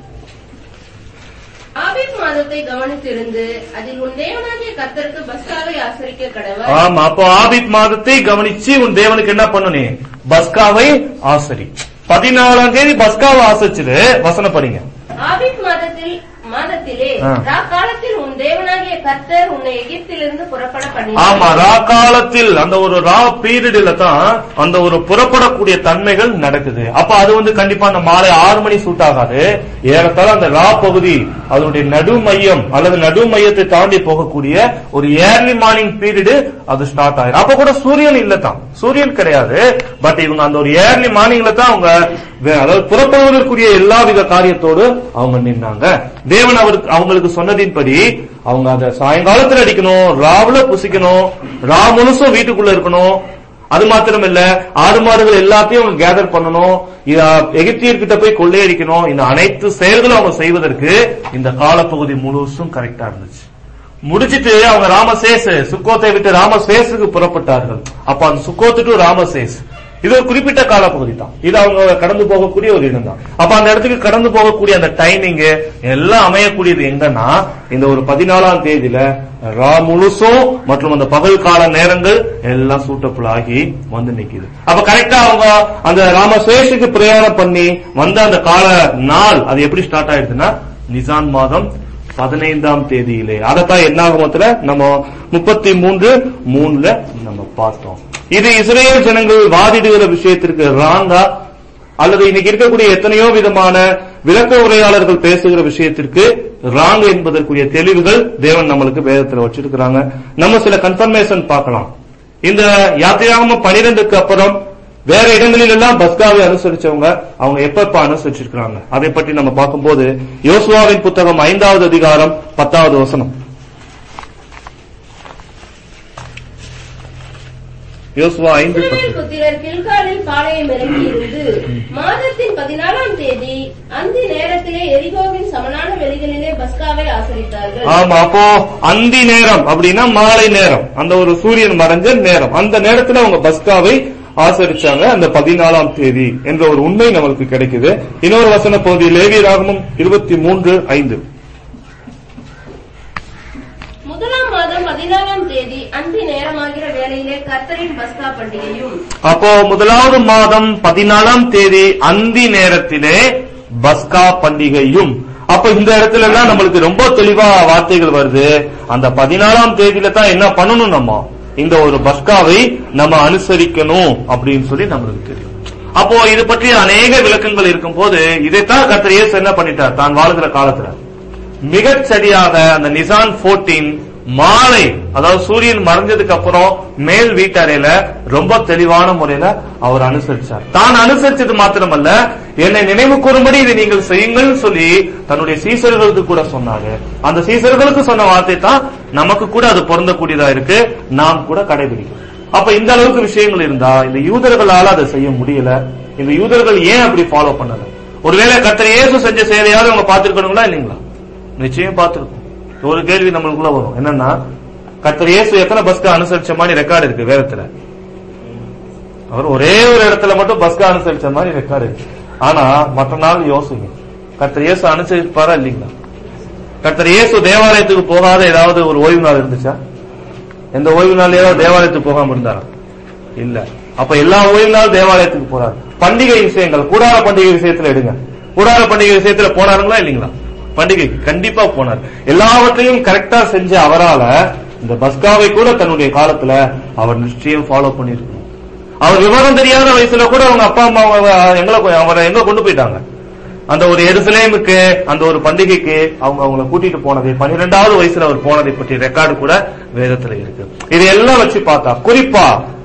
ஆபீப் மாதத்தை கவனித்திருந்து அதில் உன் தேவனாகிய கர்த்தருக்கு பஸ்காவை ஆசரிக்க கடவர் ஆமா அப்போ ஆபித் மாதத்தை கவனிச்சு உன் தேவனுக்கு என்ன பண்ணு பஸ்காவை ஆசரி பதினாலாம் தேதி பஸ்காவை ஆசரிச்சது வசனம் படிங்க ஆபீப் மாதத்தில் மாதத்திலே ஆ. காலத்தில் உன் தேவனாகிய கர்த்தர் உன்னை எகிப்திலிருந்து புறப்பட பண்ணி ஆமா ரா காலத்தில் அந்த ஒரு ரா பீரியட்ல தான் அந்த ஒரு புறப்படக்கூடிய தன்மைகள் நடக்குது அப்ப அது வந்து கண்டிப்பா அந்த மாலை ஆறு மணி சூட் ஆகாது ஏறத்தாழ அந்த ரா பகுதி அதனுடைய நடு மையம் அல்லது நடு மையத்தை தாண்டி போகக்கூடிய ஒரு ஏர்லி மார்னிங் பீரியடு அது ஸ்டார்ட் ஆயிரும் அப்ப கூட சூரியன் இல்ல தான் சூரியன் கிடையாது பட் இவங்க அந்த ஒரு ஏர்லி மார்னிங்ல தான் அவங்க வே- அதாவது புறப்படுவதற்குரிய எல்லா வித காரியத்தோடு அவங்க நின்னாங்க தேவன் அவருக்கு அவங்களுக்கு சொன்னதின்படி அவங்க அதை சாயங்காலத்துல அடிக்கணும் ராவுல புசிக்கணும் ரா முழுசும் வீட்டுக்குள்ள இருக்கணும் அது மாத்திரம் இல்ல ஆடு மாடுகள் எல்லாத்தையும் அவங்க கேதர் பண்ணணும் இத எகிப்தியர்கிட்ட போய் கொள்ளையடிக்கணும் இந்த அனைத்து செயல்களும் அவங்க செய்வதற்கு இந்த காலப்பகுதி முழுசும் கரெக்டா இருந்துச்சு முடிச்சிட்டு அவங்க ராமசேஸ் சுக்கோத்தை விட்டு ராமசேஸுக்கு புறப்பட்டார்கள் அப்ப அந்த சுக்கோத்து டு ராமசேஸ் இது ஒரு குறிப்பிட்ட காலப்பகுதி தான் இது அவங்க கடந்து போகக்கூடிய ஒரு இடம் தான் அப்ப அந்த இடத்துக்கு கடந்து போகக்கூடிய அந்த டைமிங் எல்லாம் அமையக்கூடியது எங்கன்னா இந்த ஒரு பதினாலாம் தேதியில ரா முழுசும் மற்றும் அந்த பகல் கால நேரங்கள் எல்லாம் சூட்டப்புள் ஆகி வந்து நிக்குது அப்ப கரெக்டா அவங்க அந்த ராமசேஷுக்கு பிரயாணம் பண்ணி வந்த அந்த கால நாள் அது எப்படி ஸ்டார்ட் ஆயிடுதுன்னா நிசான் மாதம் பதினைந்தாம் தேதியிலே அதத்தான் என்னாகமத்துல நம்ம முப்பத்தி மூன்று மூணுல நம்ம பார்த்தோம் இது இஸ்ரேல் ஜனங்கள் வாதிடுகிற விஷயத்திற்கு ராங்கா அல்லது இன்னைக்கு இருக்கக்கூடிய எத்தனையோ விதமான விளக்க உரையாளர்கள் பேசுகிற விஷயத்திற்கு ராங் என்பதற்குரிய தெளிவுகள் தேவன் நம்மளுக்கு வேதத்துல வச்சிருக்கிறாங்க நம்ம சில கன்ஃபர்மேஷன் பார்க்கலாம் இந்த யாத்திராகம பனிரெண்டுக்கு அப்புறம் வேற இடங்களில் எல்லாம் பஸ்காவை அனுசரிச்சவங்க அவங்க எப்ப எப்ப அனுசரிச்சிருக்கிறாங்க அதை பற்றி நம்ம பார்க்கும்போது யோசுவாவின் புத்தகம் ஐந்தாவது அதிகாரம் பத்தாவது வசனம் யோசுவா ஐந்து பத்து இஸ்ரவேல் புத்திரர் கில்காலில் பாளையம் இறங்கி இருந்து மாதத்தின் பதினாலாம் தேதி அந்த நேரத்திலே எரிகோவின் சமனான வெளிகளிலே பஸ்காவை ஆசரித்தார்கள் ஆமா அப்போ அந்தி நேரம் அப்படின்னா மாலை நேரம் அந்த ஒரு சூரியன் மறைஞ்ச நேரம் அந்த நேரத்துல அவங்க பஸ்காவை ஆசரிச்சாங்க அந்த பதினாலாம் தேதி என்ற ஒரு உண்மை நம்மளுக்கு கிடைக்குது இன்னொரு வசன பகுதி லேவி ராகமம் இருபத்தி மூன்று ஐந்து முதலாம் மாதம் பதினாலாம் தேதி அந்தி நேரமாகிற வேளையிலே கர்த்தரின் பஸ்கா பண்டிகையும் அப்போ முதலாவது மாதம் பதினாலாம் தேதி அந்தி நேரத்திலே பஸ்கா பண்டிகையும் அப்ப இந்த இடத்துல எல்லாம் நம்மளுக்கு ரொம்ப தெளிவா வார்த்தைகள் வருது அந்த பதினாலாம் தேதியில தான் என்ன பண்ணணும் நம்ம இந்த ஒரு பஸ்காவை நம்ம அனுசரிக்கணும் அப்படின்னு சொல்லி நம்மளுக்கு தெரியும் அப்போ இது பற்றி அநேக விளக்கங்கள் இருக்கும் போது இதைத்தான் கர்த்தர் இயேசு என்ன பண்ணிட்டார் தான் வாழுகிற காலத்துல மிகச் சரியாக அந்த நிசான் 14 மாலை அதாவது சூரியன் மறைஞ்சதுக்கு அப்புறம் மேல் வீட்டறையில ரொம்ப தெளிவான முறையில அவர் அனுசரிச்சார் தான் அனுசரிச்சது மாத்திரமல்ல என்னை நினைவு கூறும்படி இதை நீங்கள் செய்யுங்கள் சொல்லி தன்னுடைய சீசர்களுக்கு கூட சொன்னாங்க அந்த சீசர்களுக்கு சொன்ன வார்த்தை தான் நமக்கு கூட அது பொருந்தக்கூடியதா இருக்கு நாம் கூட கடைபிடிக்கும் அப்ப இந்த அளவுக்கு விஷயங்கள் இருந்தா இந்த யூதர்களால அதை செய்ய முடியல இந்த யூதர்கள் ஏன் அப்படி ஃபாலோ பண்ணல ஒருவேளை கர்த்தர் இயேசு செஞ்ச செயலையாவது அவங்க பார்த்திருக்கணுங்களா இல்லைங்களா நிச்சயம் பார்த்திருக்கோம் ஒரு கேள்வி நம்மளுக்குள்ள வரும் என்னன்னா கர்த்தர் இயேசு எத்தனை பஸ்க்கு அனுசரிச்ச மாதிரி ரெக்கார்டு இருக்கு வேதத்துல அவர் ஒரே ஒரு இடத்துல மட்டும் பஸ்க்கு அனுசரிச்ச மாதிரி ரெக்கார்டு இருக்கு ஆனா மற்ற நாள் யோசிங்க கர்த்தர் இயேசு அனுசரிப்பாரா இல்லைங்களா கர்த்தர் இயேசு தேவாலயத்துக்கு போகாத ஏதாவது ஒரு ஓய்வு நாள் இருந்துச்சா எந்த ஓய்வு நாள் ஏதாவது தேவாலயத்துக்கு போகாம இருந்தாரா இல்ல அப்ப எல்லா ஓய்வு நாள் தேவாலயத்துக்கு போறாரு பண்டிகை விஷயங்கள் கூடார பண்டிகை விஷயத்துல எடுங்க கூடார பண்டிகை விஷயத்துல போனாருங்களா இல்லைங்களா பண்டிகை கண்டிப்பா போனார் எல்லாவற்றையும் கரெக்டா செஞ்ச அவரால இந்த பஸ்காவை கூட தன்னுடைய காலத்துல அவர் நிச்சயம் ஃபாலோ பண்ணிருக்கணும் அவர் விவரம் தெரியாத வயசுல கூட அவங்க அப்பா அம்மா அவ- எங்களை கொ- அவரை எங்க கொண்டு போயிட்டாங்க அந்த ஒரு எருசலேமுக்கு அந்த ஒரு பண்டிகைக்கு அவங்க அவங்கள கூட்டிட்டு போனது பன்னிரெண்டாவது வயசுல அவர் போனதை பற்றி ரெக்கார்டு கூட வேதத்துல இருக்கு இது எல்லாம் வச்சு பார்த்தா குறிப்பா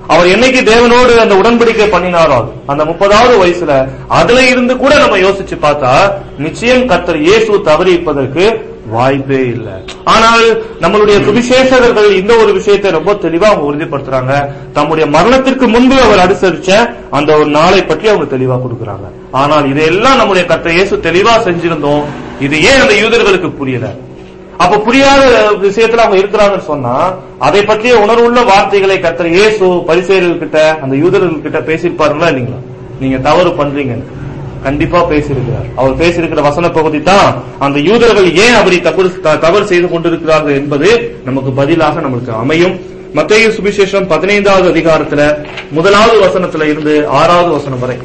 அவர் என்னைக்கு தேவனோடு அந்த உடன்படிக்கை பண்ணினாரோ அந்த முப்பதாவது வயசுல அதுல இருந்து கூட நம்ம யோசிச்சு பார்த்தா நிச்சயம் கர்த்தர் இயேசு தவறிப்பதற்கு வாய்ப்பே இல்லை ஆனால் நம்மளுடைய சுவிசேஷகர்கள் இந்த ஒரு விஷயத்தை ரொம்ப தெளிவா அவங்க உறுதிப்படுத்துறாங்க தம்முடைய மரணத்திற்கு முன்பு அவர் அனுசரிச்ச அந்த ஒரு நாளை பற்றி அவங்க தெளிவா கொடுக்கறாங்க ஆனால் இதையெல்லாம் நம்முடைய கர்த்தர் இயேசு தெளிவா செஞ்சிருந்தோம் இது ஏன் அந்த யூதர்களுக்கு புரியல அப்ப புரியாத விஷயத்துல அவங்க இருக்கிறாங்கன்னு சொன்னா அதை பற்றிய உணர்வுள்ள வார்த்தைகளை கர்த்தர் இயேசு பரிசேயர்கள் கிட்ட அந்த யூதர்கள் கிட்ட பேசியிருப்பாருங்களா இல்லைங்களா நீங்க தவறு பண்றீங்க கண்டிப்பா பேசியிருக்கிறார் அவர் பேசியிருக்கிற வசன பகுதி தான் அந்த யூதர்கள் ஏன் அப்படி தவறு தவறு செய்து கொண்டிருக்கிறார்கள் என்பது நமக்கு பதிலாக நமக்கு அமையும் மத்திய சுவிசேஷம் பதினைந்தாவது அதிகாரத்துல முதலாவது வசனத்துல இருந்து ஆறாவது வசனம் வரை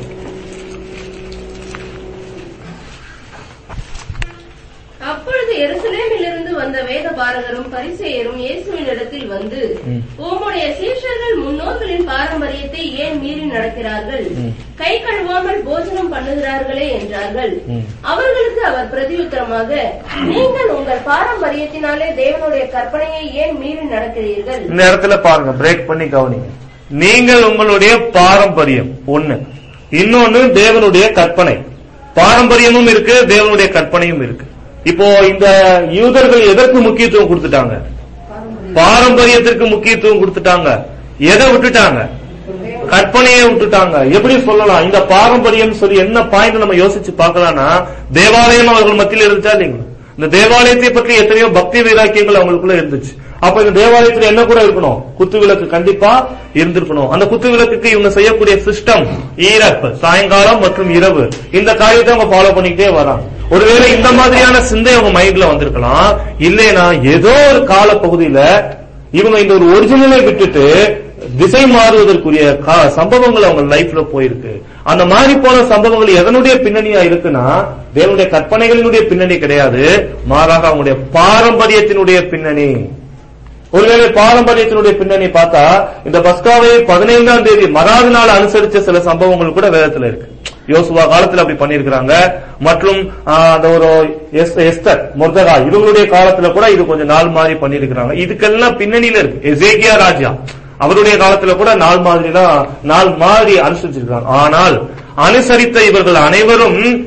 அப்பொழுது எருசலேமிலிருந்து வந்த வேத பாரகரும் பரிசேயரும் இயேசுவின் இடத்தில் வந்து ம். உம்முடைய சீஷர்கள் முன்னோர்களின் பாரம்பரியத்தை ஏன் மீறி நடக்கிறார்கள் கை கழுவாமல் போஜனம் பண்ணுகிறார்களே என்றார்கள் ம். அவர்களுக்கு அவர் பிரதியுத்தரமாக நீங்கள் உங்கள் பாரம்பரியத்தினாலே தேவனுடைய கற்பனையை ஏன் மீறி நடக்கிறீர்கள் இந்த இடத்துல பாருங்க பிரேக் பண்ணி கவனிங்க நீங்கள் உங்களுடைய பாரம்பரியம் ஒண்ணு இன்னொன்னு தேவனுடைய கற்பனை பாரம்பரியமும் இருக்கு தேவனுடைய கற்பனையும் இருக்கு இப்போ இந்த யூதர்கள் எதற்கு முக்கியத்துவம் கொடுத்துட்டாங்க பாரம்பரியத்திற்கு முக்கியத்துவம் கொடுத்துட்டாங்க எதை விட்டுட்டாங்க கற்பனையை விட்டுட்டாங்க எப்படி சொல்லலாம் இந்த பாரம்பரியம் சொல்லி என்ன பாயிண்ட் நம்ம யோசிச்சு பார்க்கலாம்னா தேவாலயம் அவர்கள் மத்தியில் இருந்துச்சா இல்லைங்களா இந்த தேவாலயத்தை பற்றி எத்தனையோ பக்தி வைராக்கியங்கள் அவங்களுக்குள்ள இருந்துச்சு அப்ப இந்த தேவாலயத்துல என்ன கூட இருக்கணும் குத்து விளக்கு கண்டிப்பா இருந்திருக்கணும் அந்த குத்து விளக்குக்கு இவங்க செய்யக்கூடிய சிஸ்டம் ஈரப்பு சாயங்காலம் மற்றும் இரவு இந்த காரியத்தை அவங்க ஃபாலோ பண்ணிக்கிட்டே வராங்க ஒருவேளை இந்த மாதிரியான சிந்தை அவங்க மைண்ட்ல வந்திருக்கலாம் இல்லைனா ஏதோ ஒரு கால பகுதியில இவங்க இந்த ஒரு ஒரிஜினலை விட்டுட்டு திசை மாறுவதற்குரிய கா- சம்பவங்கள் அவங்க லைஃப்ல போயிருக்கு அந்த மாதிரி போன சம்பவங்கள் எதனுடைய பின்னணியா இருக்குன்னா தேவனுடைய கற்பனைகளினுடைய பின்னணி கிடையாது மாறாக அவங்களுடைய பாரம்பரியத்தினுடைய பின்னணி ஒருவேளை பாரம்பரியத்தினுடைய பின்னணி பார்த்தா இந்த பஸ்காவை பதினைந்தாம் தேதி மறாது நாள் அனுசரிச்ச சில சம்பவங்கள் கூட வேதத்துல இருக்கு யோசுவா காலத்துல அப்படி பண்ணிருக்கிறாங்க மற்றும் ஆஹ், அந்த ஒரு எஸ்- எஸ்தர் முர்தகா இவங்களுடைய காலத்துல கூட இது கொஞ்சம் நாள் மாறி பண்ணிருக்கிறாங்க இதுக்கெல்லாம் பின்னணியில இருக்கு எசேக்கியா ராஜா அவருடைய காலத்துல கூட நாள் மாதிரி தான் நாள் மாறி அனுசரிச்சிருக்காங்க ஆனால் அனுசரித்த இவர்கள் அனைவரும்